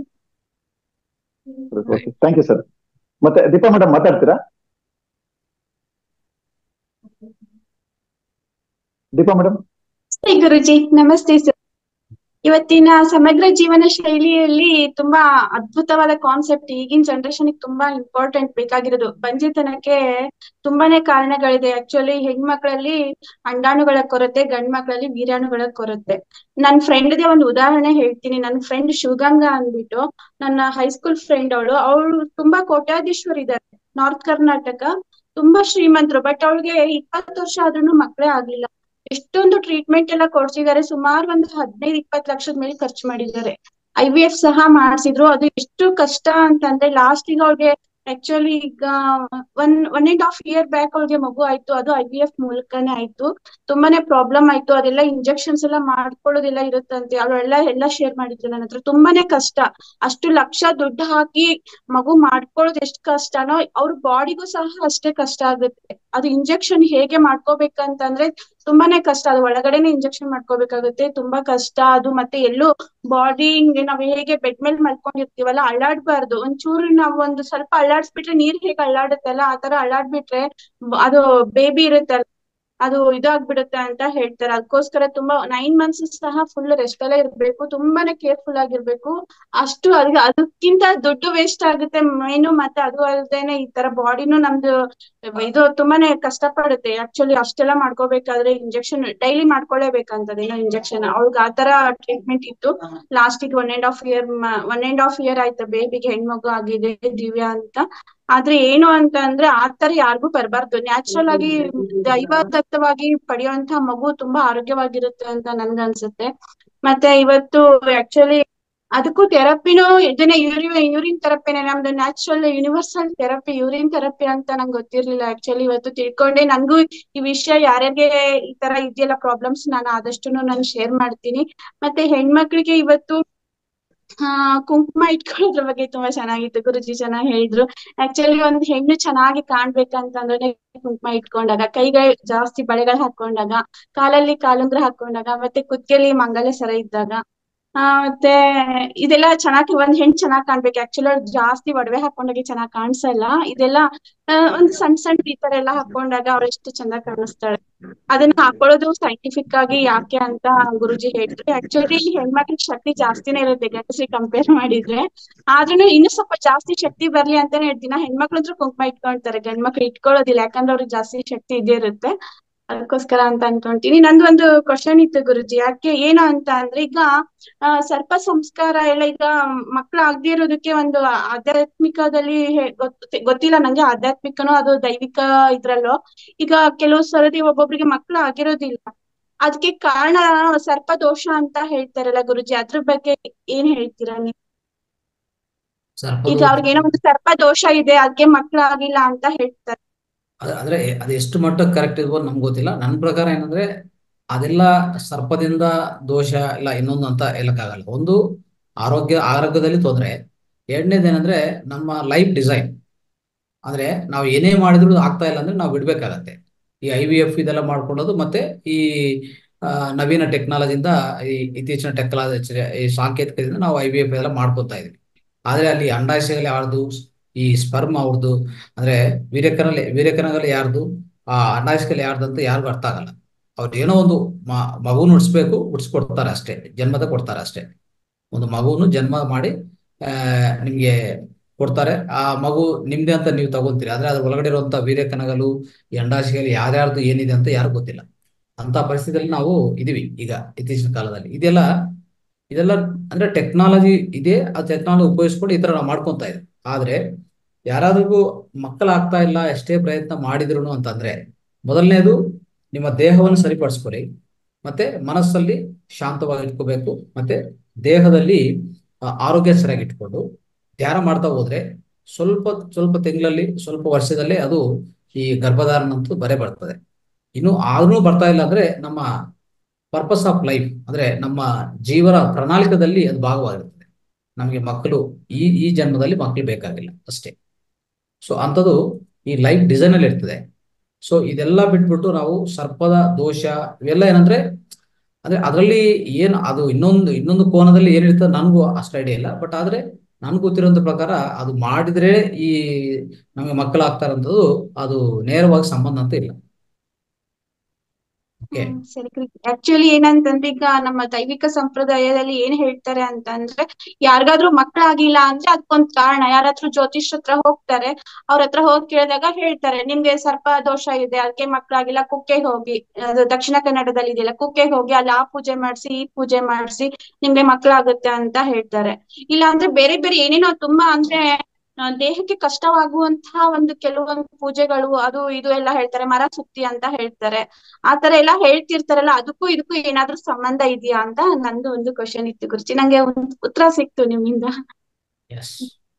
ಥ್ಯಾಂಕ್ ಯು ಸರ್ ಮತ್ತೆ ದೀಪಾ ಮೇಡಮ್ ಮಾತಾಡ್ತೀರಾ ದೀಪಾ ಮೇಡಮ್ ನಮಸ್ತೆ ಗುರುಜಿ ನಮಸ್ತೆ ಸರ್ ಇವತ್ತಿನ ಸಮಗ್ರ ಜೀವನ ಶೈಲಿಯಲ್ಲಿ ತುಂಬಾ ಅದ್ಭುತವಾದ ಕಾನ್ಸೆಪ್ಟ್ ಈಗಿನ ಜನರೇಷನ್ ತುಂಬಾ ಇಂಪಾರ್ಟೆಂಟ್ ಬೇಕಾಗಿರೋದು ಬಂಜೆತನಕ್ಕೆ ತುಂಬಾನೇ ಕಾರಣಗಳಿದೆ ಆಕ್ಚುಲಿ ಹೆಣ್ಮಕ್ಳಲ್ಲಿ ಅಂಡಾಣುಗಳ ಕೊರತೆ ಗಂಡ್ ಮಕ್ಳಲ್ಲಿ ವೀರ್ಯಾಣುಗಳ ಕೊರತೆ ನನ್ ಫ್ರೆಂಡ್ದೇ ಒಂದು ಉದಾಹರಣೆ ಹೇಳ್ತೀನಿ ನನ್ನ ಫ್ರೆಂಡ್ ಶಿವಗಂಗಾ ಅಂದ್ಬಿಟ್ಟು ನನ್ನ ಹೈಸ್ಕೂಲ್ ಫ್ರೆಂಡ್ ಅವಳು ಅವಳು ತುಂಬಾ ಕೋಟ್ಯಾಧೀಶ್ವರ್ ಇದ್ದಾರೆ ನಾರ್ತ್ ಕರ್ನಾಟಕ ತುಂಬಾ ಶ್ರೀಮಂತರು ಬಟ್ ಅವಳಿಗೆ ಇಪ್ಪತ್ತು ವರ್ಷ ಆದ್ರೂ ಮಕ್ಕಳೇ ಆಗ್ಲಿಲ್ಲ ಎಷ್ಟೊಂದು ಟ್ರೀಟ್ಮೆಂಟ್ ಎಲ್ಲ ಕೊಡ್ಸಿದ್ದಾರೆ ಸುಮಾರು ಒಂದು ಹದಿನೈದು ಇಪ್ಪತ್ತು ಲಕ್ಷದ ಮೇಲೆ ಖರ್ಚು ಮಾಡಿದ್ದಾರೆ ಐ ವಿ ಎಫ್ ಸಹ ಮಾಡಿಸಿದ್ರು ಅದು ಎಷ್ಟು ಕಷ್ಟ ಅಂತಂದ್ರೆ ಲಾಸ್ಟ್ ಈಗ ಅವ್ರಿಗೆ ಆಕ್ಚುಲಿ ಈಗ one one and half year back ಅವ್ರಿಗೆ ಮಗು ಆಯ್ತು ಅದು ಐ ವಿ ಎಫ್ ಮೂಲಕನೇ ಆಯ್ತು ತುಂಬಾನೇ ಪ್ರಾಬ್ಲಮ್ ಆಯ್ತು ಅದೆಲ್ಲ ಇಂಜೆಕ್ಷನ್ಸ್ ಎಲ್ಲ ಮಾಡ್ಕೊಳ್ಳೋದೆಲ್ಲ ಇರುತ್ತಂತೆ ಅವಳೆಲ್ಲ ಎಲ್ಲ ಶೇರ್ ಮಾಡಿದ್ರು ನನ್ನ ಹತ್ರ ತುಂಬಾನೇ ಕಷ್ಟ ಅಷ್ಟು ಲಕ್ಷ ದುಡ್ಡು ಹಾಕಿ ಮಗು ಮಾಡ್ಕೊಳ್ಳೋದು ಎಷ್ಟು ಕಷ್ಟನೋ ಅವ್ರ ಬಾಡಿಗೂ ಸಹ ಅಷ್ಟೇ ಕಷ್ಟ ಆಗುತ್ತೆ ಅದು ಇಂಜೆಕ್ಷನ್ ಹೇಗೆ ಮಾಡ್ಕೋಬೇಕಂತಂದ್ರೆ ತುಂಬಾನೇ ಕಷ್ಟ ಅದು ಒಳಗಡೆನೆ ಇಂಜೆಕ್ಷನ್ ಮಾಡ್ಕೋಬೇಕಾಗುತ್ತೆ ತುಂಬಾ ಕಷ್ಟ ಅದು ಮತ್ತೆ ಎಲ್ಲೂ ಬಾಡಿ ನಾವ್ ಹೇಗೆ ಬೆಡ್ ಮೇಲೆ ಮಲ್ಕೊಂಡಿರ್ತೀವಲ್ಲ ಅಳ್ಳಾಡ್ಬಾರ್ದು ಒಂಚೂರು ನಾವ್ ಒಂದು ಸ್ವಲ್ಪ ಅಳ್ಳಾಡ್ಸ್ಬಿಟ್ರೆ ನೀರ್ ಹೇಗೆ ಅಳ್ಳಾಡುತ್ತಲ್ಲ ಆತರ ಅಳ್ಳಾಡ್ಬಿಟ್ರೆ ಬ- ಅದು ಬೇಬಿ ಇರುತ್ತಲ್ಲ ಅದು ಇದಾಗ್ಬಿಡುತ್ತೆ ಅಂತ ಹೇಳ್ತಾರೆ ಅದಕ್ಕೋಸ್ಕರ ತುಂಬಾ ನೈನ್ ಮಂತ್ಸ್ ಸಹ ಫುಲ್ ರೆಸ್ಟ್ ಅಲ್ಲೇ ಇರ್ಬೇಕು ತುಂಬಾನೇ ಕೇರ್ಫುಲ್ ಆಗಿರ್ಬೇಕು ಅಷ್ಟು ಅದ್ ಅದಕ್ಕಿಂತ ದುಡ್ಡು ವೇಸ್ಟ್ ಆಗುತ್ತೆ ಮೇನು ಮತ್ತೆ ಅದು ಅಲ್ದೇನೆ ಈ ತರ ಬಾಡಿನೂ ನಮ್ದು ಇದು ತುಂಬಾನೇ ಕಷ್ಟ ಪಡುತ್ತೆ ಆಕ್ಚುಲಿ ಅಷ್ಟೆಲ್ಲ ಮಾಡ್ಕೋಬೇಕಾದ್ರೆ ಇಂಜೆಕ್ಷನ್ ಡೈಲಿ ಮಾಡ್ಕೊಳ್ಳೇಬೇಕಂತದೇನೋ ಇಂಜೆಕ್ಷನ್ ಅವ್ಳಿಗೆ ಆತರ ಟ್ರೀಟ್ಮೆಂಟ್ ಇತ್ತು last one and half year one and half year ಆಯ್ತು ಬೇಬಿಗೆ ಹೆಣ್ಮಗು ಆಗಿದೆ ದಿವ್ಯಾ ಅಂತ ಆದ್ರೆ ಏನು ಅಂತ ಅಂದ್ರೆ ಆತರ ಯಾರಿಗೂ ಬರಬಾರ್ದು ನ್ಯಾಚುರಲ್ ಆಗಿ ದೈವದತ್ತವಾಗಿ ಪಡೆಯುವಂತ ಮಗು ತುಂಬಾ ಆರೋಗ್ಯವಾಗಿರುತ್ತೆ ಅಂತ ನನ್ಗನ್ಸುತ್ತೆ ಮತ್ತೆ ಇವತ್ತು ಆಕ್ಚುಲಿ ಅದಕ್ಕೂ ಥೆರಪಿನೂ ಇದನ್ನೇ ಯೂರಿನ್ ಯೂರಿನ್ ಥೆರಪಿನೇ ನಮ್ದು natural universal therapy urine therapy ಅಂತ ನಂಗೆ ಗೊತ್ತಿರ್ಲಿಲ್ಲ ಆಕ್ಚುಲಿ ಇವತ್ತು ತಿಳ್ಕೊಂಡೆ ನನ್ಗೂ ಈ ವಿಷಯ ಯಾರ್ಯಾರಿಗೆ ಈ ತರ ಇದೆಯಲ್ಲ ಪ್ರಾಬ್ಲಮ್ಸ್ ನಾನು ಆದಷ್ಟು ನಾನು ಶೇರ್ ಮಾಡ್ತೀನಿ ಮತ್ತೆ ಹೆಣ್ಮಕ್ಳಿಗೆ ಇವತ್ತು ಆ ಕುಂಕುಮ ಇಟ್ಕೊಳ್ಳೋದ್ರ ಬಗ್ಗೆ ತುಂಬಾ ಚೆನ್ನಾಗಿತ್ತು ಗುರುಜಿ ಚೆನ್ನಾಗಿ ಹೇಳಿದ್ರು ಆಕ್ಚುಲಿ ಒಂದ್ ಹೆಣ್ಣು ಚೆನ್ನಾಗಿ ಕಾಣ್ಬೇಕಂತಂದ್ರೆ ಕುಂಕುಮ ಇಟ್ಕೊಂಡಾಗ ಕೈಗೆ ಜಾಸ್ತಿ ಬಳೆಗಳು ಹಾಕೊಂಡಾಗ ಕಾಲಲ್ಲಿ ಕಾಲುಂಗ್ರ ಹಾಕೊಂಡಾಗ ಮತ್ತೆ ಕುತ್ತಿಗೆಯಲ್ಲಿ ಮಂಗಲ ಸರ ಇದ್ದಾಗ ಆ ಮತ್ತೆ ಇದೆಲ್ಲ ಚೆನ್ನಾಗಿ ಒಂದ್ ಹೆಣ್ ಚೆನ್ನಾಗ್ ಕಾಣ್ಬೇಕು ಆಕ್ಚುಲಿ ಅವ್ರು ಜಾಸ್ತಿ ಒಡವೆ ಹಾಕೊಂಡಾಗ ಚೆನ್ನಾಗ್ ಕಾಣಿಸಲ್ಲ ಇದೆಲ್ಲ ಆ, ಒಂದ್ ಸಣ್ಣ ಸಣ್ಣ ಈ ತರ ಎಲ್ಲ ಹಾಕೊಂಡಾಗ ಅವ್ರು ಎಷ್ಟು ಚಂದ ಕಾಣಿಸ್ತಾಳೆ ಅದನ್ನ ಹಾಕೊಳ್ಳೋದು ಸೈಂಟಿಫಿಕ್ ಆಗಿ ಯಾಕೆ ಅಂತ ಗುರುಜಿ ಹೇಳಿದ್ರು ಆಕ್ಚುಲಿ ಹೆಣ್ಮಕ್ಳಿಗೆ ಶಕ್ತಿ ಜಾಸ್ತಿನೇ ಇರುತ್ತೆ ಗಂಡಸ್ರಿಗೆ ಕಂಪೇರ್ ಮಾಡಿದ್ರೆ ಆದ್ರೂ ಇನ್ನು ಸ್ವಲ್ಪ ಜಾಸ್ತಿ ಶಕ್ತಿ ಬರ್ಲಿ ಅಂತಾನೆ ಹೇಳ್ತೀನಿ ಹೆಣ್ಮಕ್ಳು ಅಂದ್ರೂ ಕುಂಕುಮ ಇಟ್ಕೊಳ್ತಾರೆ ಗಂಡ್ಮಕ್ಳು ಇಟ್ಕೊಳ್ಳೋದಿಲ್ಲ ಯಾಕಂದ್ರೆ ಅವ್ರಿಗೆ ಜಾಸ್ತಿ ಶಕ್ತಿ ಇದ್ದೇ ಇರುತ್ತೆ ಅದಕ್ಕೋಸ್ಕರ ಅಂತ ಅನ್ಕೊಂತೀನಿ ನಂದು ಒಂದು ಕ್ವಶನ್ ಇತ್ತು ಗುರುಜಿ ಯಾಕೆ ಏನು ಅಂತ ಅಂದ್ರೆ ಈಗ ಆ, ಸರ್ಪ ಸಂಸ್ಕಾರ ಎಲ್ಲ ಈಗ ಮಕ್ಳು ಆಗದೆ ಇರೋದಕ್ಕೆ ಒಂದು ಆಧ್ಯಾತ್ಮಿಕದಲ್ಲಿ ಹೇ- ಗೊತ್ತ ಗೊತ್ತಿಲ್ಲ ನಂಗೆ ಆಧ್ಯಾತ್ಮಿಕನೋ ಅದು ದೈವಿಕ ಇದ್ರಲ್ಲೋ ಈಗ ಕೆಲವು ಸರದಿ ಒಬ್ಬೊಬ್ರಿಗೆ ಮಕ್ಳು ಆಗಿರೋದಿಲ್ಲ ಅದಕ್ಕೆ ಕಾರಣ ಸರ್ಪ ದೋಷ ಅಂತ ಹೇಳ್ತಾರಲ್ಲ ಗುರುಜಿ ಅದ್ರ ಬಗ್ಗೆ ಏನ್ ಹೇಳ್ತೀರಾ ನೀವು ಈಗ ಸರ್ಪದೋಷ ಅವ್ರಿಗೆ ಏನೋ ಒಂದು ಸರ್ಪ ದೋಷ ಇದೆ ಅದಕ್ಕೆ ಮಕ್ಳು ಆಗಿಲ್ಲ ಅಂತ ಹೇಳ್ತಾರೆ ಅದ್- ಅಂದ್ರೆ ಅದು ಎಷ್ಟು ಮಟ್ಟಕ್ಕೆ ಕರೆಕ್ಟ್ ಇರ್ಬೋದು ನಮ್ಗೆ ಗೊತ್ತಿಲ್ಲ ನನ್ನ ಪ್ರಕಾರ ಏನಂದ್ರೆ ಅದೆಲ್ಲ ಸರ್ಪದಿಂದ ದೋಷ ಇಲ್ಲ ಇನ್ನೊಂದು ಅಂತ ಹೇಳಕ್ಕಾಗಲ್ಲ ಒಂದು ಆರೋಗ್ಯ ಆರೋಗ್ಯದಲ್ಲಿ ತೊಂದ್ರೆ ಎರಡನೇದೇನಂದ್ರೆ ನಮ್ಮ ಲೈಫ್ ಡಿಸೈನ್ ಅಂದ್ರೆ ನಾವು ಏನೇ ಮಾಡಿದ್ರು ಆಗ್ತಾ ಇಲ್ಲ ಅಂದ್ರೆ ನಾವು ಬಿಡ್ಬೇಕಾಗತ್ತೆ ಈ ಐ ವಿ ಎಫ್ ಇದೆಲ್ಲ ಮಾಡ್ಕೊಳ್ಳೋದು ಮತ್ತೆ ಈ ಆ, ನವೀನ ಟೆಕ್ನಾಲಜಿಯಿಂದ ಈ ಇತ್ತೀಚಿನ ಟೆಕ್ನಾಲಜಿ ಈ ಸಾಂಕೇತಿಕದಿಂದ ನಾವು ಐ ವಿ ಎಫ್ ಎಲ್ಲ ಮಾಡ್ಕೊತಾ ಇದೀವಿ ಆದ್ರೆ ಅಲ್ಲಿ ಅಂಡಾಶಯಗಳು ಯಾರ್ದು ಈ ಸ್ಪರ್ಮ್ ಅವ್ರದ್ದು ಅಂದ್ರೆ ವೀರ್ಯಕರಲ್ಲಿ ವೀರ್ಯಕಣಗಳು ಯಾರ್ದು ಆ ಅಂಡಾಶಯಗಳು ಯಾರ್ದು ಅಂತ ಯಾರಿಗೂ ಅರ್ಥ ಆಗಲ್ಲ ಅವ್ರು ಏನೋ ಒಂದು ಮ- ಮಗುನ ಉಡ್ಸ್ಬೇಕು ಉಡ್ಸ್ಕೊಡ್ತಾರೆ ಅಷ್ಟೇ ಜನ್ಮದ ಕೊಡ್ತಾರೆ ಅಷ್ಟೇ ಒಂದು ಮಗುವನ್ನು ಜನ್ಮ ಮಾಡಿ ಆ, ನಿಮ್ಗೆ ಕೊಡ್ತಾರೆ ಆ ಮಗು ನಿಮ್ದೆ ಅಂತ ನೀವು ತಗೊಂತೀರಿ ಆದ್ರೆ ಅದ್ರ ಒಳಗಡೆ ಇರುವಂತ ವೀರ್ಯಕಣಗಳು ಈ ಅಂಡಾಶಯಗಳು ಯಾರ್ಯಾರ್ದು ಏನಿದೆ ಅಂತ ಯಾರಿಗೂ ಗೊತ್ತಿಲ್ಲ ಅಂತ ಪರಿಸ್ಥಿತಿಯಲ್ಲಿ ನಾವು ಇದೀವಿ ಈಗ ಇತ್ತೀಚಿನ ಕಾಲದಲ್ಲಿ ಇದೆಲ್ಲ ಇದೆಲ್ಲ ಅಂದ್ರೆ ಟೆಕ್ನಾಲಜಿ ಇದೆ ಆ ಟೆಕ್ನಾಲಜಿ ಉಪಯೋಗಿಸ್ಕೊಂಡು ಈ ತರ ನಾವು ಮಾಡ್ಕೊಂತ ಇದ್ದೀವಿ ಆದ್ರೆ ಯಾರಾದ್ರಿಗೂ ಮಕ್ಕಳಾಗ್ತಾ ಇಲ್ಲ ಎಷ್ಟೇ ಪ್ರಯತ್ನ ಮಾಡಿದ್ರು ಅಂತಂದ್ರೆ ಮೊದಲನೇದು ನಿಮ್ಮ ದೇಹವನ್ನು ಸರಿಪಡಿಸ್ಕೊಳ್ಳಿ ಮತ್ತೆ ಮನಸ್ಸಲ್ಲಿ ಶಾಂತವಾಗಿ ಇಟ್ಕೋಬೇಕು ಮತ್ತೆ ದೇಹದಲ್ಲಿ ಆ, ಆರೋಗ್ಯ ಸರಿಯಾಗಿ ಇಟ್ಕೊಂಡು ಧ್ಯಾನ ಮಾಡ್ತಾ ಹೋದ್ರೆ ಸ್ವಲ್ಪ ಸ್ವಲ್ಪ ತಿಂಗಳಲ್ಲಿ ಸ್ವಲ್ಪ ವರ್ಷದಲ್ಲೇ ಅದು ಈ ಗರ್ಭಧಾರಣ ಅಂತೂ ಬರೇ ಬರ್ತದೆ ಇನ್ನು ಆದ್ರೂ ಬರ್ತಾ ಇಲ್ಲ ಅಂದ್ರೆ ನಮ್ಮ ಪರ್ಪಸ್ ಆಫ್ ಲೈಫ್ ಅಂದ್ರೆ ನಮ್ಮ ಜೀವನ ಪ್ರಣಾಳಿಕದಲ್ಲಿ ಅದು ಭಾಗವಾಗಿರ್ತದೆ ನಮಗೆ ಮಕ್ಕಳು ಈ ಈ ಜನ್ಮದಲ್ಲಿ ಮಕ್ಕಳು ಬೇಕಾಗಿಲ್ಲ ಅಷ್ಟೇ ಸೊ ಅಂಥದ್ದು ಈ ಲೈಫ್ ಡಿಸೈನ್ ಅಲ್ಲಿ ಇರ್ತದೆ ಸೊ ಇದೆಲ್ಲ ಬಿಟ್ಬಿಟ್ಟು ನಾವು ಸರ್ಪದ ದೋಷ ಇವೆಲ್ಲ ಏನಂದ್ರೆ ಅಂದ್ರೆ ಅದರಲ್ಲಿ ಏನ್ ಅದು ಇನ್ನೊಂದು ಇನ್ನೊಂದು ಕೋನದಲ್ಲಿ ಏನಿರ್ತದೆ ನನಗೂ ಅಷ್ಟು ಐಡಿಯಾ ಇಲ್ಲ ಬಟ್ ಆದ್ರೆ ನನ್ಗೆ ಗೊತ್ತಿರೋಂಥ ಪ್ರಕಾರ ಅದು ಮಾಡಿದ್ರೆ ಈ ನಮಗೆ ಮಕ್ಕಳಾಗ್ತಾರಂಥದ್ದು ಅದು ನೇರವಾಗಿ ಸಂಬಂಧ ಅಂತ ಇಲ್ಲ ಓಕೆ ಹ್ಮ್ ಸರಿ ಆಕ್ಚುಲಿ ಏನಂತಂದ್ರೆ ಈಗ ನಮ್ಮ ದೈವಿಕ ಸಂಪ್ರದಾಯದಲ್ಲಿ ಏನ್ ಹೇಳ್ತಾರೆ ಅಂತಂದ್ರೆ ಯಾರಿಗಾದ್ರೂ ಮಕ್ಕಳಾಗಿಲ್ಲ ಅಂದ್ರೆ ಅದಕ್ಕೊಂದ್ ಕಾರಣ ಯಾರತ್ರ ಜ್ಯೋತಿಷ್ಯ ಹತ್ರ ಹೋಗ್ತಾರೆ ಅವ್ರ ಹತ್ರ ಹೋಗಿ ಕೇಳಿದಾಗ ಹೇಳ್ತಾರೆ ನಿಮ್ಗೆ ಸರ್ಪ ದೋಷ ಇದೆ ಅದಕ್ಕೆ ಮಕ್ಕಳಾಗಿಲ್ಲ ಕುಕ್ಕೆಗೆ ಹೋಗಿ ಅದು ದಕ್ಷಿಣ ಕನ್ನಡದಲ್ಲಿ ಇದೆಯಲ್ಲ ಕುಕ್ಕೆಗೆ ಹೋಗಿ ಅಲ್ಲಿ ಆ ಪೂಜೆ ಮಾಡ್ಸಿ ಈ ಪೂಜೆ ಮಾಡ್ಸಿ ನಿಮ್ಗೆ ಮಕ್ಕಳಾಗುತ್ತೆ ಅಂತ ಹೇಳ್ತಾರೆ ಇಲ್ಲ ಅಂದ್ರೆ ಬೇರೆ ಬೇರೆ ಏನೇನೋ ತುಂಬಾ ಅಂದ್ರೆ ಆ, ದೇಹಕ್ಕೆ ಕಷ್ಟವಾಗುವಂತಹ ಒಂದು ಕೆಲವೊಂದು ಪೂಜೆಗಳು ಅದು ಇದು ಎಲ್ಲ ಹೇಳ್ತಾರೆ ಮರ ಸುತ್ತಿ ಅಂತ ಹೇಳ್ತಾರೆ ಆತರ ಎಲ್ಲ ಹೇಳ್ತಿರ್ತಾರಲ್ಲ ಅದಕ್ಕೂ ಇದಕ್ಕೂ ಏನಾದ್ರೂ ಸಂಬಂಧ ಇದೆಯಾ ಅಂತ ನಂದು ಒಂದು ಕ್ವಶನ್ ಇತ್ತು ಗುರುಜಿ ನಂಗೆ ಒಂದು ಉತ್ತರ ಸಿಕ್ತು ನಿಮ್ಮಿಂದ ಎಸ್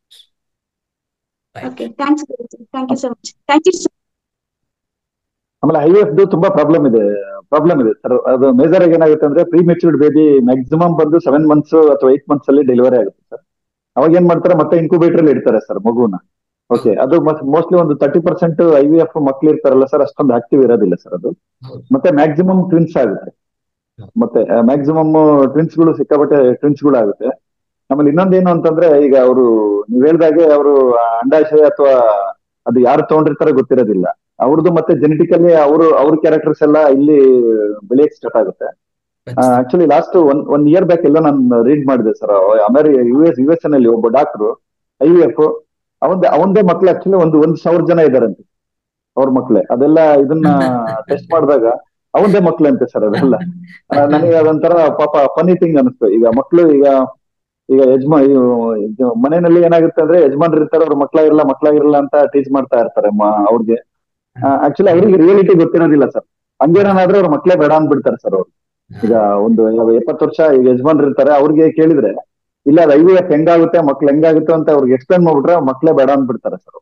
ರೈಟ್ ಓಕೆ ಥ್ಯಾಂಕ್ಸ್ ಗುರುಜಿ thank you so much thank you ಆಮೇಲೆ ಐ ಎಫ್ ತುಂಬಾ ಪ್ರಾಬ್ಲಮ್ ಇದೆ ಪ್ರಾಬ್ಲಮ್ ಇದೆ ಸರ್ ಅದು ಮೇಜರ್ ಆಗಿ ಏನಾಗುತ್ತೆ ಅಂದ್ರೆ ಪ್ರೀ ಮೆಚೂರ್ಡ್ ಬೇಬಿ ಮ್ಯಾಕ್ಸಿಮಮ್ ಬಂದು ಸೆವೆನ್ ಮಂತ್ಸ್ ಅಥವಾ ಏಟ್ ಮಂತ್ಸ್ ಅಲ್ಲಿ ಡೆಲಿವರಿ ಆಗುತ್ತೆ ಸರ್ ಅವಾಗ ಏನ್ ಮಾಡ್ತಾರೆ ಮತ್ತೆ ಇನ್ಕ್ಯುಬೇಟರ್ ಅಲ್ಲಿ ಇಡ್ತಾರೆ ಸರ್ ಮಗುನ ಓಕೆ ಅದು ಮೋಸ್ಟ್ಲಿ ಒಂದು thirty percent I V F ಮಕ್ಳು ಇರ್ತಾರಲ್ಲ ಸರ್ ಅಷ್ಟೊಂದು ಆಕ್ಟಿವ್ ಇರೋದಿಲ್ಲ ಸರ್ ಅದು ಹೌದು ಮತ್ತೆ ಮ್ಯಾಕ್ಸಿಮಮ್ ಟ್ವಿನ್ಸ್ ಆಗುತ್ತೆ ಹೌದು. ಮತ್ತೆ ಮ್ಯಾಕ್ಸಿಮಮ್ ಟ್ವಿನ್ಸ್ ಗಳು ಸಿಕ್ಕಾಪಟ್ಟೆ ಟ್ವಿನ್ಸ್ ಗಳು ಆಗುತ್ತೆ ಆಮೇಲೆ ಇನ್ನೊಂದೇನು ಅಂತಂದ್ರೆ ಈಗ ಅವರು ನೀವ್ ಹೇಳ್ದಾಗೆ ಅವರು ಅಂಡಾಶಯ ಅಥವಾ ಅದು ಯಾರು ತಗೊಂಡಿರ್ತಾರೆ ಗೊತ್ತಿರೋದಿಲ್ಲ ಅವ್ರದ್ದು ಮತ್ತೆ ಜೆನೆಟಿಕಲಿ ಅವರು ಅವ್ರ ಕ್ಯಾರೆಕ್ಟರ್ಸ್ ಎಲ್ಲ ಇಲ್ಲಿ ಬೆಳೆಯಕ್ ಸ್ಟಾರ್ಟ್ ಆಗುತ್ತೆ ಖಚಿತ actually last one one year back ಎಲ್ಲ ನಾನು ರೀಡ್ ಮಾಡಿದೆ ಸರ್ ಅಮೆರಿ ಯು ಎಸ್ ಯು ಎಸ್ ನಲ್ಲಿ ಒಬ್ಬ ಡಾಕ್ಟರ್ ಐ ವಿ ಎಫ್ ಅವಂದೇ ಅವಂದೇ ಮಕ್ಳು ಆಕ್ಚುಲಿ ಒಂದು ಒಂದ್ ಸಾವಿರ ಜನ ಇದಾರಂತೆ ಅವ್ರ ಮಕ್ಳೇ ಅದೆಲ್ಲ ಇದನ್ನ ಟೆಸ್ಟ್ ಮಾಡಿದಾಗ ಅವಂದೇ ಮಕ್ಳಂತೆ ಸರ್ ಅದೆಲ್ಲ ಆ, ನನಗೆ ಅದೊಂಥರ ಪಾಪ ಫನಿ ಥಿಂಗ್ ಅನಿಸ್ತು ಈಗ ಮಕ್ಳು ಈಗ ಈಗ ಯಜಮಾ ಇದು ಮನೆಯಲ್ಲಿ ಏನಾಗುತ್ತೆ ಅಂದ್ರೆ ಯಜಮಾನ್ರು ಇರ್ತಾರೆ ಅವ್ರ ಮಕ್ಳಾಗಿರಲ್ಲ ಮಕ್ಳಾಗಿರಲ್ಲ ಅಂತ ಟೀಚ್ ಮಾಡ್ತಾ ಇರ್ತಾರೆ ಮ- ಅವ್ರಿಗೆ ಆಕ್ಚುಲಿ ಅವ್ರಿಗೆ ರಿಯಾಲಿಟಿ ಗೊತ್ತಿರೋದಿಲ್ಲ ಸರ್ ಹಂಗೇನಾದ್ರೆ ಅವ್ರ ಮಕ್ಳೇ ಬೇಡ ಅಂದ್ಬಿಡ್ತಾರೆ ಸರ್ ಅವ್ರು ಈಗ ಒಂದು ಎಪ್ಪತ್ತು ವರ್ಷ ಈಗ ಯಜಮಾನ್ರು ಇರ್ತಾರೆ ಅವ್ರಿಗೆ ಕೇಳಿದ್ರೆ ಇಲ್ಲ ಅದು ಐ ವಿ ಎಫ್ ಹೆಂಗಾಗುತ್ತೆ ಮಕ್ಳು ಹೆಂಗಾಗುತ್ತೆ ಅಂತ ಅವ್ರಿಗೆ ಎಕ್ಸ್ಪ್ಲೈನ್ ಮಾಡ್ಬಿಟ್ರೆ ಮಕ್ಳೇ ಬೇಡ ಅಂದ್ಬಿಡ್ತಾರೆ ಸರ್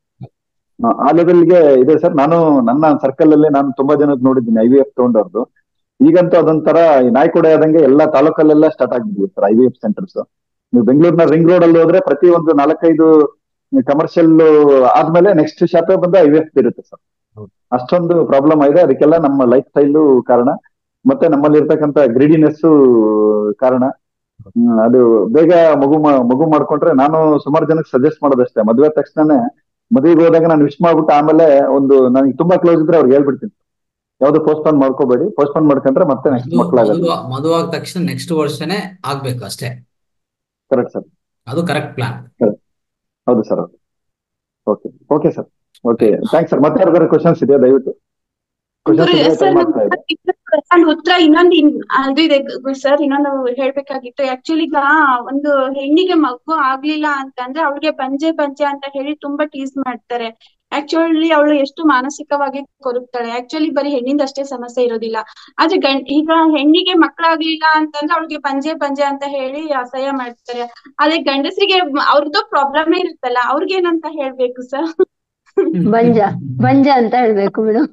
ಆ ಲೆವೆಲ್ಗೆ ಇದೆ ಸರ್ ನಾನು ನನ್ನ ಸರ್ಕಲ್ ಅಲ್ಲಿ ನಾನು ತುಂಬಾ ಜನಕ್ಕೆ ನೋಡಿದ್ದೀನಿ ಐ ವಿ ಎಫ್ ತಗೊಂಡವ್ರದ್ದು ಈಗಂತೂ ಅದೊಂಥರ ಈ ನಾಯ್ಕೊಡೆ ಆದಂಗೆ ಎಲ್ಲಾ ತಾಲೂಕಲ್ಲೆಲ್ಲ ಸ್ಟಾರ್ಟ್ ಆಗಿದ್ವಿ sir I V F centres ನೀವು ಬೆಂಗಳೂರಿನ ರಿಂಗ್ ರೋಡ್ ಅಲ್ಲಿ ಹೋದ್ರೆ ಪ್ರತಿ ಒಂದು ನಾಲ್ಕೈದು ಕಮರ್ಷಿಯಲ್ ಆದ್ಮೇಲೆ ನೆಕ್ಸ್ಟ್ ಶಾಪೇ ಬಂದು ಐ ವಿ ಎಫ್ ಇರುತ್ತೆ ಸರ್ ಹೌದು. ಅಷ್ಟೊಂದು ಪ್ರಾಬ್ಲಮ್ ಇದೆ ಅದಕ್ಕೆಲ್ಲ ನಮ್ಮ ಲೈಫ್ ಸ್ಟೈಲು ಕಾರಣ ಮತ್ತೆ ನಮ್ಮಲ್ಲಿ ಇರ್ತಕ್ಕಂಥ ಗ್ರೀಡಿನೆಸ್ ಕಾರಣ ಹ್ಮ್, ಅದು ಬೇಗ ಮಗು ಮಾ- ಮಗು ಮಾಡ್ಕೊಂಡ್ರೆ ನಾನು ಸುಮಾರು ಜನಕ್ಕೆ ಸಜೆಸ್ಟ್ ಮಾಡೋದಷ್ಟೇ ಮದುವೆ ತಕ್ಷಣನೇ ಮದುವೆಗೆ ಹೋದಾಗ ನಾನು ವಿಶ್ ಮಾಡ್ಬಿಟ್ಟು ಆಮೇಲೆ ಒಂದು ನನಗೆ ತುಂಬಾ ಕ್ಲೋಸ್ ಇದ್ರೆ ಅವ್ರಿಗೆ ಹೇಳ್ಬಿಡ್ತೀನಿ ಯಾವ್ದು ಪೋಸ್ಟ್ಪೋನ್ ಮಾಡ್ಕೋಬೇಡಿ ಪೋಸ್ಟ್ಪೋನ್ ಮಾಡ್ಕೊಂಡ್ರೆ ಮತ್ತೆ ನೆಕ್ಸ್ಟ್ ಮದುವೆ ಮಕ್ಕಳಾಗಲ್ಲ ಮದುವೆ ಮದುವೆ ಆದ ತಕ್ಷಣ ನೆಕ್ಸ್ಟ್ ವರ್ಷನೇ ಆಗ್ಬೇಕು ಅಷ್ಟೇ ಕರೆಕ್ಟ್ ಸರ್ ಅದು ಕರೆಕ್ಟ್ ಪ್ಲಾನ್ ಹೌದು sir okay okay sir okay thanks sir ಮತ್ತೆ ಯಾವ್ದಾದ್ರು ಕ್ವಶನ್ಸ್ ಇದೆಯಾ ದಯವಿಟ್ಟು ಕ್ವಶನ್ಸ್ ಗುರು ಇದ್ರೆ ಸರ್ ಟೈಮ್ ಆಗ್ತಾ ಇದೆ ನನ್ನ ಉತ್ತರ ಇನ್ನೊಂದು ಇನ್- ಅದು ಇದೆ ಸರ್ ಇನ್ನೊಂದು ಹೇಳ್ಬೇಕಾಗಿತ್ತು ಆಕ್ಚುಲಿ ಈಗ ಒಂದು ಹೆಣ್ಣಿಗೆ ಮಗು ಆಗ್ಲಿಲ್ಲ ಅಂತಂದ್ರೆ ಅವಳಿಗೆ ಬಂಜೆ ಬಂಜೆ ಅಂತ ಹೇಳಿ ತುಂಬಾ ಟೀಸ್ ಮಾಡ್ತಾರೆ ಆಕ್ಚುಲಿ ಅವಳು ಎಷ್ಟು ಮಾನಸಿಕವಾಗಿ ಕೊರಗ್ತಾಳೆ ಆಕ್ಚುಲಿ ಬರೀ ಹೆಣ್ಣಿಂದ ಅಷ್ಟೇ ಸಮಸ್ಯೆ ಇರೋದಿಲ್ಲ ಆದ್ರೆ ಗಂಡ್ ಈಗ ಹೆಣ್ಣಿಗೆ ಮಕ್ಕಳಾಗ್ಲಿಲ್ಲ ಅಂತಂದ್ರೆ ಅವಳಿಗೆ ಬಂಜೆ ಬಂಜೆ ಅಂತ ಹೇಳಿ ಅಸಹ್ಯ ಮಾಡ್ತಾರೆ ಅದೇ ಗಂಡಸರಿಗೆ ಅವ್ರದ್ದು ಪ್ರಾಬ್ಲಮ್ ಇರುತ್ತಲ್ಲ ಅವ್ರಿಗೇನಂತ ಹೇಳ್ಬೇಕು ಸರ್ ಬಂಜ ಬಂಜ ಅಂತ ಹೇಳ್ಬೇಕು ಮೇಡಮ್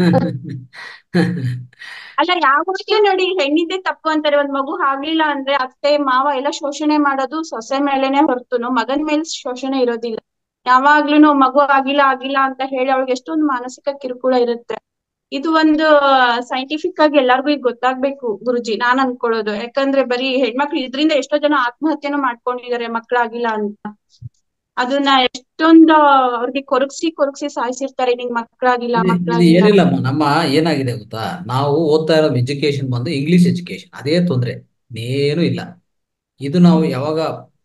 ಅಲ್ಲ ಯಾವಾಗ್ಲೂ ನೋಡಿ ಹೆಣ್ಣಿದ್ದೆ ತಪ್ಪು ಅಂತಾರೆ ಒಂದ್ ಮಗು ಆಗ್ಲಿಲ್ಲ ಅಂದ್ರೆ ಅತ್ತೆ ಮಾವ ಎಲ್ಲ ಶೋಷಣೆ ಮಾಡೋದು ಸೊಸೆ ಮೇಲೆನೆ ಹೊರತುನು ಮಗನ್ ಮೇಲೆ ಶೋಷಣೆ ಇರೋದಿಲ್ಲ ಯಾವಾಗ್ಲೂನು ಮಗು ಆಗಿಲ್ಲ ಆಗಿಲ್ಲ ಅಂತ ಹೇಳಿ ಅವಳಿಗೆ ಎಷ್ಟೊಂದು ಮಾನಸಿಕ ಕಿರುಕುಳ ಇರುತ್ತೆ ಇದು ಒಂದು ಸೈಂಟಿಫಿಕ್ ಆಗಿ ಎಲ್ಲಾರ್ಗು ಈಗ ಗೊತ್ತಾಗ್ಬೇಕು ಗುರುಜಿ ನಾನ್ ಅನ್ಕೊಳ್ಳೋದು ಯಾಕಂದ್ರೆ ಬರೀ ಹೆಣ್ಮಕ್ಳು ಇದ್ರಿಂದ ಎಷ್ಟೋ ಜನ ಆತ್ಮಹತ್ಯೆನೂ ಮಾಡ್ಕೊಂಡಿದ್ದಾರೆ ಮಕ್ಳಾಗಿಲ್ಲ ಅಂತ ಅದನ್ನ ಎಷ್ಟೊಂದು ಅವ್ರಿಗೆ ಕೊರಗ್ಸಿ ಕೊರಗ್ಸಿ ಸಾಯಿಸಿರ್ತಾರೆ ನಿಂಗ್ ಮಕ್ಳಾಗಿಲ್ಲ ಇದು ಇದು ಮಕ್ಳಾಗಿಲ್ಲ ಏನಿಲ್ಲ ಅಮ್ಮ, ನಮ್ಮ ಏನಾಗಿದೆ ಗೊತ್ತಾ ನಾವು ಓದ್ತಾ ಇರೋ ಎಜುಕೇಶನ್ ಬಂದು ಇಂಗ್ಲಿಷ್ ಎಜುಕೇಶನ್ ಅದೇ ತೊಂದ್ರೆ ಇನ್ನೇನು ಇಲ್ಲ ಇದು ನಾವು ಯಾವಾಗ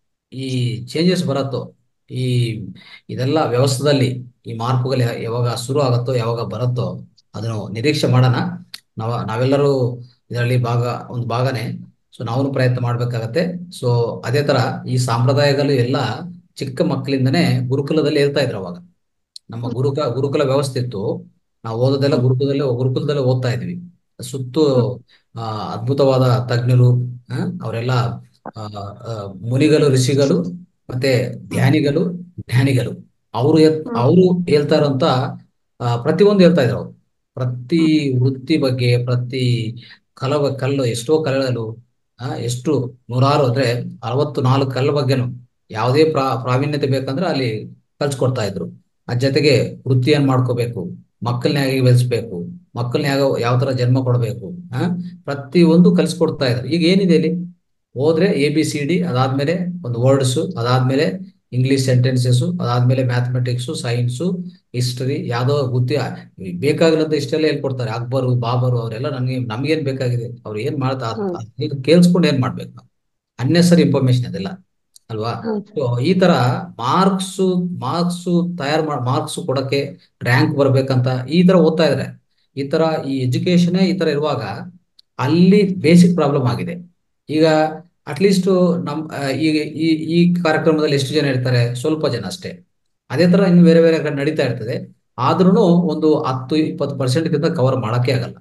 ಈ ಚೇಂಜಸ್ ಬರುತ್ತೋ ಈ ಇದೆಲ್ಲ ವ್ಯವಸ್ಥೆದಲ್ಲಿ ಈ ಮಾರ್ಪುಗಳು ಯಾ- ಯಾವಾಗ ಶುರು ಆಗುತ್ತೋ ಯಾವಾಗ ಬರುತ್ತೋ ಅದನ್ನು ನಿರೀಕ್ಷೆ ಮಾಡೋಣ ನಾವ ನಾವೆಲ್ಲರೂ ಇದರಲ್ಲಿ ಭಾಗ ಒಂದು ಭಾಗನೇ ಸೊ ನಾವು ಪ್ರಯತ್ನ ಮಾಡ್ಬೇಕಾಗತ್ತೆ ಸೊ ಅದೇ ತರ ಈ ಸಾಂಪ್ರದಾಯಗಳು ಎಲ್ಲ ಚಿಕ್ಕ ಮಕ್ಕಳಿಂದನೇ ಗುರುಕುಲದಲ್ಲಿ ಹೇಳ್ತಾ ಇದ್ರು ಅವಾಗ ನಮ್ಮ ಗುರುಕ ಗುರುಕುಲ ವ್ಯವಸ್ಥೆ ಇತ್ತು ನಾವು ಓದೋದೆಲ್ಲ ಗುರುಕುಲದಲ್ಲೇ ಗುರುಕುಲದಲ್ಲೇ ಓದ್ತಾ ಇದ್ವಿ ಸುತ್ತು ಆ, ಅದ್ಭುತವಾದ ತಜ್ಞರು ಆ, ಅವರೆಲ್ಲ ಆ, ಆ, ಮುನಿಗಳು ಋಷಿಗಳು ಮತ್ತೆ ಧ್ಯಾನಿಗಳು ಜ್ಞಾನಿಗಳು ಅವರು ಅವರು ಹೇಳ್ತಾ ಇರೋಂತ ಆ, ಪ್ರತಿಯೊಂದು ಹೇಳ್ತಾ ಇದ್ರು ಅವ್ರು ಪ್ರತಿ ವೃತ್ತಿ ಬಗ್ಗೆ ಪ್ರತಿ ಕಲವ ಕಲ್ಲು ಎಷ್ಟೋ ಕಲೆಗಳು ಆ, ಎಷ್ಟು ನೂರಾರು ಅಂದ್ರೆ ಅರವತ್ತು ನಾಲ್ಕು ಕಲ್ಲ ಬಗ್ಗೆನು ಯಾವುದೇ ಪ್ರಾ ಪ್ರಾವೀಣ್ಯತೆ ಬೇಕಂದ್ರೆ ಅಲ್ಲಿ ಕಲ್ಸ್ಕೊಡ್ತಾ ಇದ್ರು ಅದ್ ಜೊತೆಗೆ ವೃತ್ತಿಯನ್ನ ಮಾಡ್ಕೋಬೇಕು ಮಕ್ಕಳನ್ನ ಹೇಗೆ ಬೆಳೆಸ್ಬೇಕು ಮಕ್ಕಳನ್ನ ಯಾವ ಯಾವ ತರ ಜನ್ಮ ಕೊಡಬೇಕು ಆ ಪ್ರತಿ ಒಂದು ಕಲಿಸ್ಕೊಡ್ತಾ ಇದ್ರು ಈಗ ಏನಿದೆ ಇಲ್ಲಿ ಹೋದ್ರೆ ಎ ಬಿ ಸಿ ಡಿ ಅದಾದ್ಮೇಲೆ ಒಂದು ವರ್ಡ್ಸ್ ಅದಾದ್ಮೇಲೆ ಇಂಗ್ಲಿಷ್ ಸೆಂಟೆನ್ಸಸ್ ಅದಾದ್ಮೇಲೆ ಮ್ಯಾಥಮೆಟಿಕ್ಸ್ ಸೈನ್ಸ್ ಹಿಸ್ಟರಿ ಯಾವ್ದೋ ಬುದ್ಧಿ ಬೇಕಾಗಿಲ್ಲದ ಇಷ್ಟೆಲ್ಲ ಹೇಳ್ಕೊಡ್ತಾರೆ ಅಕ್ಬರು ಬಾಬರು ಅವರೆಲ್ಲ ನಮ್ಗೆ ನಮ್ಗೇನ್ ಬೇಕಾಗಿದೆ ಅವ್ರು ಏನ್ ಮಾಡ್ತಾ ಹೌದು. ಅದ್ ಕೇಳಿಸ್ಕೊಂಡು ಏನ್ ಮಾಡ್ಬೇಕು ನಾವು ಅನ್ನೆಸರಿ ಇನ್ಫಾರ್ಮೇಶನ್ ಅದೆಲ್ಲ ಅಲ್ವಾ ಹೌದು ಸೊ ಈ ತರ ಮಾರ್ಕ್ಸ್ ಮಾರ್ಕ್ಸ್ ತಯಾರು ಮಾಡಿ ಮಾರ್ಕ್ಸ್ ಕೊಡಕ್ಕೆ ರ್ಯಾಂಕ್ ಬರ್ಬೇಕಂತ ಈ ತರ ಓದ್ತಾ ಇದಾರೆ ಈ ತರ ಈ ಎಜುಕೇಶನ್ ಈ ತರ ಇರುವಾಗ ಅಲ್ಲಿ ಬೇಸಿಕ್ ಪ್ರಾಬ್ಲಮ್ ಆಗಿದೆ ಈಗ ಅಟ್ಲೀಸ್ಟ್ ನಮ್ ಆ, ಈಗ ಈ ಈ ಕಾರ್ಯಕ್ರಮದಲ್ಲಿ ಎಷ್ಟು ಜನ ಇರ್ತಾರೆ ಸ್ವಲ್ಪ ಜನ ಅಷ್ಟೇ ಅದೇ ತರ ಇನ್ನು ಬೇರೆ ಬೇರೆ ಕಡೆ ನಡೀತಾ ಇರ್ತದೆ ಆದ್ರೂ ಒಂದು ಹತ್ತು ಇಪ್ಪತ್ತು ಪರ್ಸೆಂಟ್ ಗಿಂತ ಕವರ್ ಮಾಡಕ್ಕೆ ಆಗಲ್ಲ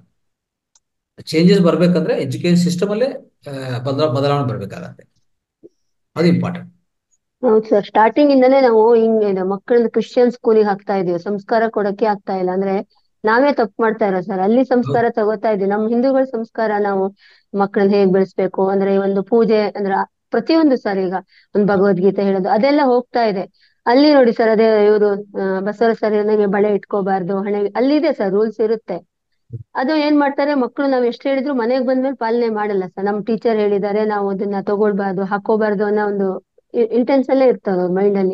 ಚೇಂಜಸ್ ಬರ್ಬೇಕಂದ್ರೆ ಎಜುಕೇಶನ್ ಸಿಸ್ಟಮ್ ಅಲ್ಲೇ ಆ, ಬದಲ ಬದಲಾವಣೆ ಬರ್ಬೇಕಾಗತ್ತೆ ಅದು ಇಂಪಾರ್ಟೆಂಟ್ ಹೌದು ಸರ್ ಸ್ಟಾರ್ಟಿಂಗ್ ಇಂದನೇ ನಾವು ಹಿಂಗ್ ಇದು ಮಕ್ಕಳನ್ನ ಕ್ರಿಶ್ಚಿಯನ್ ಸ್ಕೂಲಿಗೆ ಹಾಕ್ತಾ ಇದೀವಿ ಸಂಸ್ಕಾರ ಕೊಡಕ್ಕೆ ಆಗ್ತಾ ಇಲ್ಲ ಅಂದ್ರೆ ನಾವೇ ತಪ್ಪು ಮಾಡ್ತಾ ಇರೋ ಸರ್ ಅಲ್ಲಿ ಸಂಸ್ಕಾರ ತಗೋತಾ ಇದೀವಿ ನಮ್ಮ ಹಿಂದೂಗಳ ಸಂಸ್ಕಾರ ನಾವು ಮಕ್ಕಳನ್ನ ಹೇಗ್ ಬೆಳೆಸ್ಬೇಕು ಅಂದ್ರೆ ಒಂದು ಪೂಜೆ ಅಂದ್ರೆ ಪ್ರತಿಯೊಂದು ಸರ್ ಈಗ ಒಂದು ಭಗವದ್ಗೀತೆ ಹೇಳೋದು ಅದೆಲ್ಲ ಹೋಗ್ತಾ ಇದೆ ಅಲ್ಲಿ ನೋಡಿ ಸರ್ ಅದೇ ಇವರು ಬಸವರ ಸರ್ ನನಗೆ ಬಳೆ ಇಟ್ಕೋಬಾರ್ದು ಹಣೆ ಅಲ್ಲಿದೆ ಸರ್ ರೂಲ್ಸ್ ಇರುತ್ತೆ ಅದು ಏನ್ ಮಾಡ್ತಾರೆ ಮಕ್ಕಳು ನಾವ್ ಎಷ್ಟು ಹೇಳಿದ್ರು ಮನೆಗೆ ಬಂದ್ಮೇಲೆ ಪಾಲನೆ ಮಾಡಲ್ಲ ಸರ್ ನಮ್ ಟೀಚರ್ ಹೇಳಿದ್ದಾರೆ ನಾವು ಅದನ್ನ ತಗೊಳ್ಬಾರ್ದು ಹಾಕೋಬಾರ್ದು ಅನ್ನೋ ಒಂದು ಇಂಟೆನ್ಷನ್ ಇರ್ತದೆ ಅವ್ರ ಮೈಂಡ್ ಅಲ್ಲಿ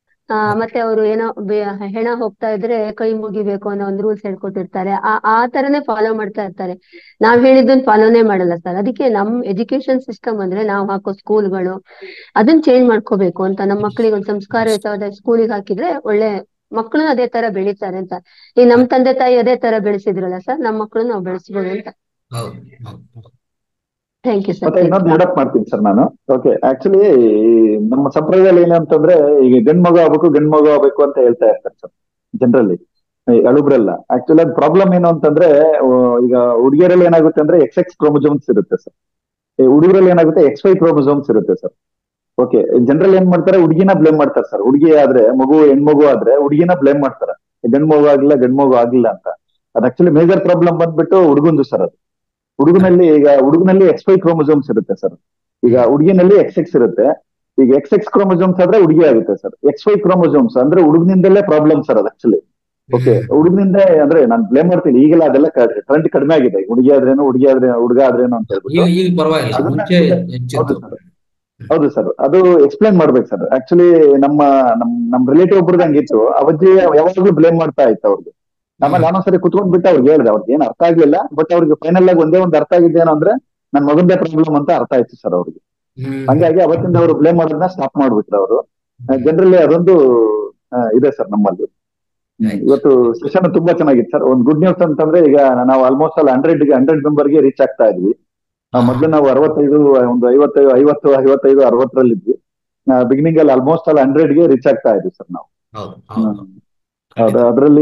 ಆ ಮತ್ತೆ ಅವರು ಏನೋ ಬೆ- ಹೆಣ ಹೋಗ್ತಾ ಇದ್ರೆ ಕೈ ಮುಗಿಬೇಕು ಅನ್ನೋ ಒಂದು ರೂಲ್ಸ್ ಹೇಳ್ಕೊಟ್ಟಿರ್ತಾರೆ ಆ ಆ ತರನೇ ಫಾಲೋ ಮಾಡ್ತಾ ಇರ್ತಾರೆ ನಾವ್ ಹೇಳಿದ್ದನ್ನ ಫಾಲೋನೇ ಮಾಡಲ್ಲ ಸರ್ ಅದಕ್ಕೆ ನಮ್ ಎಜುಕೇಶನ್ ಸಿಸ್ಟಮ್ ಅಂದ್ರೆ ನಾವು ಹಾಕೋ ಸ್ಕೂಲ್ಗಳು ಅದನ್ನ ಚೇಂಜ್ ಮಾಡ್ಕೋಬೇಕು ಅಂತ ನಮ್ಮ ಮಕ್ಕಳಿಗೆ ಒಂದು ಸಂಸ್ಕಾರಯುತವಾದ ಸ್ಕೂಲಿಗೆ ಹಾಕಿದ್ರೆ ಒಳ್ಳೆ ಮಕ್ಕಳು ಅದೇ ತರ ಬೆಳೀತಾರೆ ಅಂತ ಈ ನಮ್ ತಂದೆ ತಾಯಿ ಅದೇ ತರ ಬೆಳೆಸಿದ್ರಲ್ಲ ಸರ್ ನಮ್ಮ ಮಕ್ಕಳು ನಾವು ಬೆಳೆಸ್ಬೋದು ಅಂತ ಹೌದು ಹೌದು ಹೌದು. ಥ್ಯಾಂಕ್ ಯು ಸರ್ ಮತ್ತೆ ಇನ್ನೊಂದು ಆಡ್ ಅಪ್ ಮಾಡ್ತೀನಿ ಸರ್ ನಾನು ಓಕೆ ಆಕ್ಚುಲಿ ನಮ್ಮ ಸಂಪ್ರದಾಯದಲ್ಲಿ ಏನಂತಂದ್ರೆ ಈಗ ಗಂಡ್ ಮಗು ಆಗ್ಬೇಕು ಗಂಡ್ ಮಗು ಆಗ್ಬೇಕು ಅಂತ ಹೇಳ್ತಾ ಇರ್ತಾರೆ ಸರ್ ಜನರಲಿ ಅಳುಬ್ರೆಲ್ಲ ಆಕ್ಚುಲಿ ಅದು ಪ್ರಾಬ್ಲಮ್ ಏನು ಅಂತಂದ್ರೆ ಆ, ಈಗ ಹುಡುಗಿಯರಲ್ಲಿ ಏನಾಗುತ್ತೆ ಅಂದ್ರೆ ಎಕ್ಸ್ ಎಕ್ಸ್ ಕ್ರೋಮೋಸೋಮ್ಸ್ ಇರುತ್ತೆ ಸರ್ ಹುಡುಗರಲ್ಲಿ ಏನಾಗುತ್ತೆ ಎಕ್ಸ್ ವೈ ಕ್ರೋಮೋಸೋಮ್ಸ್ ಇರುತ್ತೆ ಸರ್ ಓಕೆ ಜನರಲ್ ಏನ್ ಮಾಡ್ತಾರೆ ಹುಡುಗಿನ ಬ್ಲೇಮ್ ಮಾಡ್ತಾರೆ ಸರ್ ಹುಡುಗಿ ಆದ್ರೆ ಮಗು ಹೆಣ್ಮಗು ಆದ್ರೆ ಹುಡುಗಿನ ಬ್ಲೇಮ್ ಮಾಡ್ತಾರೆ ಗಂಡ್ ಮಗು ಆಗಿಲ್ಲ ಗಂಡ್ ಮಗು ಆಗಿಲ್ಲ ಅಂತ ಅದು ಆಕ್ಚುಲಿ ಮೇಜರ್ ಪ್ರಾಬ್ಲಮ್ ಬಂದ್ಬಿಟ್ಟು ಹುಡುಗಂದು ಸರ್ ಅದು ಹುಡುಗನಲ್ಲಿ ಈಗ ಹುಡುಗನಲ್ಲಿ ಎಕ್ಸ್ ವೈ ಕ್ರೋಮೋಸೋಮ್ಸ್ ಇರುತ್ತೆ ಸರ್ ಈಗ ಹುಡುಗಿನಲ್ಲಿ ಎಕ್ಸ್ ಎಕ್ಸ್ ಇರುತ್ತೆ ಈಗ ಎಕ್ಸ್ ಎಕ್ಸ್ ಕ್ರೋಮೋಸೋಮ್ಸ್ ಆದ್ರೆ ಹುಡುಗಿ ಆಗುತ್ತೆ ಸರ್ ಎಕ್ಸ್ ವೈ ಕ್ರೋಮೋಸೋಮ್ಸ್ ಅಂದ್ರೆ ಹುಡುಗನಿಂದಲೇ ಪ್ರಾಬ್ಲಮ್ ಸರ್ ಅದು ಆಕ್ಚುಲಿ ಓಕೆ ಹುಡುಗನಿಂದ ಅಂದ್ರೆ ನಾನು ಬ್ಲೇಮ್ ಮಾಡ್ತೀನಿ ಈಗೆಲ್ಲ ಅದೆಲ್ಲ ಟ್ರೆಂಡ್ ಕಡಿಮೆ ಆಗಿದೆ ಹುಡುಗಿ ಆದ್ರೇನು ಹುಡುಗಿ ಆದ್ರೆ ಹುಡುಗ ಆದ್ರೇನು ಅಂತ ಈಗ ಹೇಳ್ಬಿಟ್ಟು ಈಗ ಪರವಾಗಿಲ್ಲ ಅದನ್ನ ಮುಂಚೆ ಹೌದು ಹೆಚ್ಚಿತ್ತು ಸರ್ ಹೌದು ಸರ್ ಅದು ಎಕ್ಸ್ಪ್ಲೈನ್ ಮಾಡ್ಬೇಕು ಸರ್ ಆಕ್ಚುಲಿ ನಮ್ಮ ನಮ್ ನಮ್ ರಿಲೇಟಿವ್ ಒಬ್ರದ್ದು ಹಂಗಿತ್ತು ಅವಜ್ಜಿ ಯಾವಾಗ್ಲೂ ಬ್ಲೇಮ್ ಮಾಡ್ತಾ ಇತ್ತು ಅವ್ರಿಗೆ ಆಮೇಲೆ ನಾನೊಂದ್ಸರಿ ಕುತ್ಕೊಂಡ್ ಬಿಟ್ಟು ಅವ್ರಿಗೆ ಹೇಳ್ದೆ ಅವ್ರಿಗೆ ಏನ್ ಅರ್ಥ ಆಗ್ಲಿಲ್ಲ ಬಟ್ ಅವ್ರಿಗೆ ಫೈನಲ್ ಆಗಿ ಒಂದೇ ಒಂದು ಅರ್ಥ ಆಗಿದ್ದೇನು ಅಂದ್ರೆ ನನ್ ಮಗಂದೇ ಪ್ರಾಬ್ಲಮ್ ಅಂತ ಅರ್ಥ ಆಯ್ತು ಸರ್ ಅವ್ರಿಗೆ ಹ್ಮ್ ಹಂಗಾಗಿ ಅವತ್ತಿಂದ ಅವರು ಬ್ಲೇಮ್ ಮಾಡೋದನ್ನ ಸ್ಟಾಪ್ ಮಾಡ್ಬಿಟ್ರು ಅವರು ಜನರಲಿ ಅದೊಂದು ಆ, ಇದೆ ಸರ್ ನಮ್ಮಲ್ಲಿ ಹ್ಮ್. Right. ಇವತ್ತು ಸೆಷನ್ ತುಂಬಾ ಚೆನ್ನಾಗಿತ್ತು ಸರ್ ಒಂದು ಗುಡ್ ನ್ಯೂಸ್ ಅಂತಂದ್ರೆ ಈಗ ನಾವು ಆಲ್ಮೋಸ್ಟ್ ಅಲ್ಲಿ ಹಂಡ್ರೆಡ್ ಹಂಡ್ರೆಡ್ ಮೆಂಬರ್ಗೆ ರೀಚ್ ಆಗ್ತಾ ಇದ್ವಿ ಆ, ಮೊದ್ಲು ನಾವು ಅರವತ್ತೈದು ಒಂದು ಐವತ್ತೈದು ಐವತ್ತು ಐವತ್ತೈದು ಅರವತ್ತರಲ್ಲಿ ಇದ್ವಿ ಬಿಗಿನಿಂಗ್ ಅಲ್ಲಿ ಆಲ್ಮೋಸ್ಟ್ ಅಲ್ಲಿ ಹಂಡ್ರೆಡ್ ಗೆ ರೀಚ್ ಆಗ್ತಾ ಇದ್ವಿ ಸರ್ ನಾವು ಹೌದು ಹೌದು ಹೌದು ಅದರಲ್ಲಿ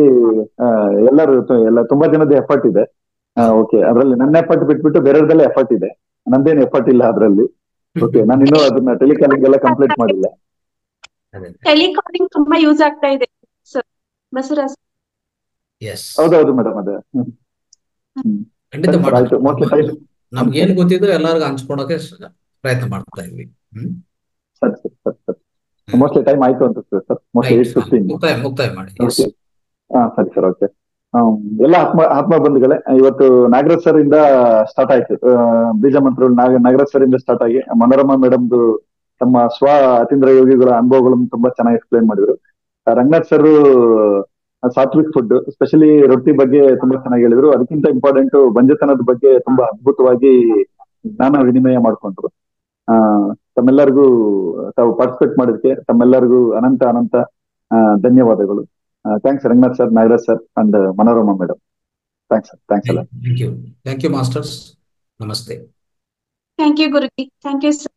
ಎಲ್ಲರೂ ತು- ಎಲ್ಲ ತುಂಬಾ ಜನದ ಎಫರ್ಟ್ ಇದೆ ಓಕೆ ಅದರಲ್ಲಿ ನನ್ನ ಎಫರ್ಟ್ ಬಿಟ್ಬಿಟ್ಟು ಬೇರೆಯವ್ರದೆಲ್ಲ ಎಫರ್ಟ್ ಇದೆ ನಂದೇನು ಎಫರ್ಟ್ ಇಲ್ಲ ಅದರಲ್ಲಿ ಓಕೆ ನಾನು ಇನ್ನೂ ಅದನ್ನ ಟೆಲಿಕಾಲಿಂಗ್ ಎಲ್ಲ ಕಂಪ್ಲೀಟ್ ಮಾಡಿಲ್ಲ ಅದೇ ಟೆಲಿಕಾಲಿಂಗ್ ತುಂಬಾ ಯೂಸ್ ಆಗ್ತಾ ಇದೆ ಸರ್ ಬಸವರಾಜ್ ಎಸ್ ಹೌದೌದು ಮೇಡಮ್ ಅದೇ ಹ್ಮ್. ಹ್ಮ್. ಖಂಡಿತ ಸರಿ ಸರ್ ಮಾಡೋಣ ಆಯ್ತು ಮೋಸ್ಟ್ಲಿ ಟೈಮ್ ನಮ್ಗೆ ಏನ್ ಗೊತ್ತಿದ್ದು ಎಲ್ಲರಿಗೂ ಹಂಚ್ಕೊಳಕ್ಕೆ ಸ- ಪ್ರಯತ್ನ ಮಾಡ್ತಾ ಇದ್ವಿ ಹ್ಮ್ ಸರಿ ಸರಿ ಸರಿ ಸರಿ ಮೋಸ್ಟ್ಲಿ ಟೈಮ್ ಆಯ್ತು ಅನ್ಸುತ್ತೆ sir mostly right eight fifteen ಮುಕ್ತಾಯ ಮುಕ್ತಾಯ ಮಾಡಿ ಎಸ್ ಓಕೆ ಹಾ ಸರಿ ಸರ್ ಓಕೆ ಎಲ್ಲ ಆತ್ಮ ಆತ್ಮ ಬಂಧುಗಳೇ ಇವತ್ತು ನಾಗರಾಜ್ ಸರ್ ಇಂದ ಸ್ಟಾರ್ಟ್ ಆಯ್ತು ಆ, ಬೀಜ ಮಂತ್ರಗಳು ನಾಗ ನಾಗರಾಜ್ ಸರ್ ಇಂದ ಸ್ಟಾರ್ಟ್ ಆಗಿ ಮನೋರಮಾ ಮೇಡಮ್ದು ತಮ್ಮ ಸ್ವ ಅತೀಂದ್ರ ಯೋಗಿಗಳ ಅನುಭವಗಳನ್ನು ತುಂಬಾ ಚೆನ್ನಾಗಿ ಎಕ್ಸ್ಪ್ಲೈನ್ ಮಾಡಿದ್ರು ಆ, Ranganath sir sattvic food specially ರೊಟ್ಟಿ ಬಗ್ಗೆ ತುಂಬಾ ಚೆನ್ನಾಗಿ ಹೇಳಿದ್ರು ಅದಕ್ಕಿಂತ ಇಂಪಾರ್ಟೆಂಟ್ ಬಂಜತನದ ಬಗ್ಗೆ ತುಂಬಾ ಅದ್ಭುತವಾಗಿ ಜ್ಞಾನ ವಿನಿಮಯ ಮಾಡ್ಕೊಂಡ್ರು ಆ ತಮ್ಮೆಲ್ಲರಿಗೂ ತಾವು ಪಾರ್ಟಿಸಿಪೇಟ್ ಮಾಡೋದಕ್ಕೆ ತಮ್ಮೆಲ್ಲರಿಗೂ ಅನಂತ ಅನಂತ ಆ, ಧನ್ಯವಾದಗಳು thanks Ranganath sir Nagaraj sir and Manorama madam thanks thanks ಅಲ್ಲ thank you thank you masters ನಮಸ್ತೆ ಥ್ಯಾಂಕ್ ಯು ಗುರುಜಿ ಥ್ಯಾಂಕ್ ಯು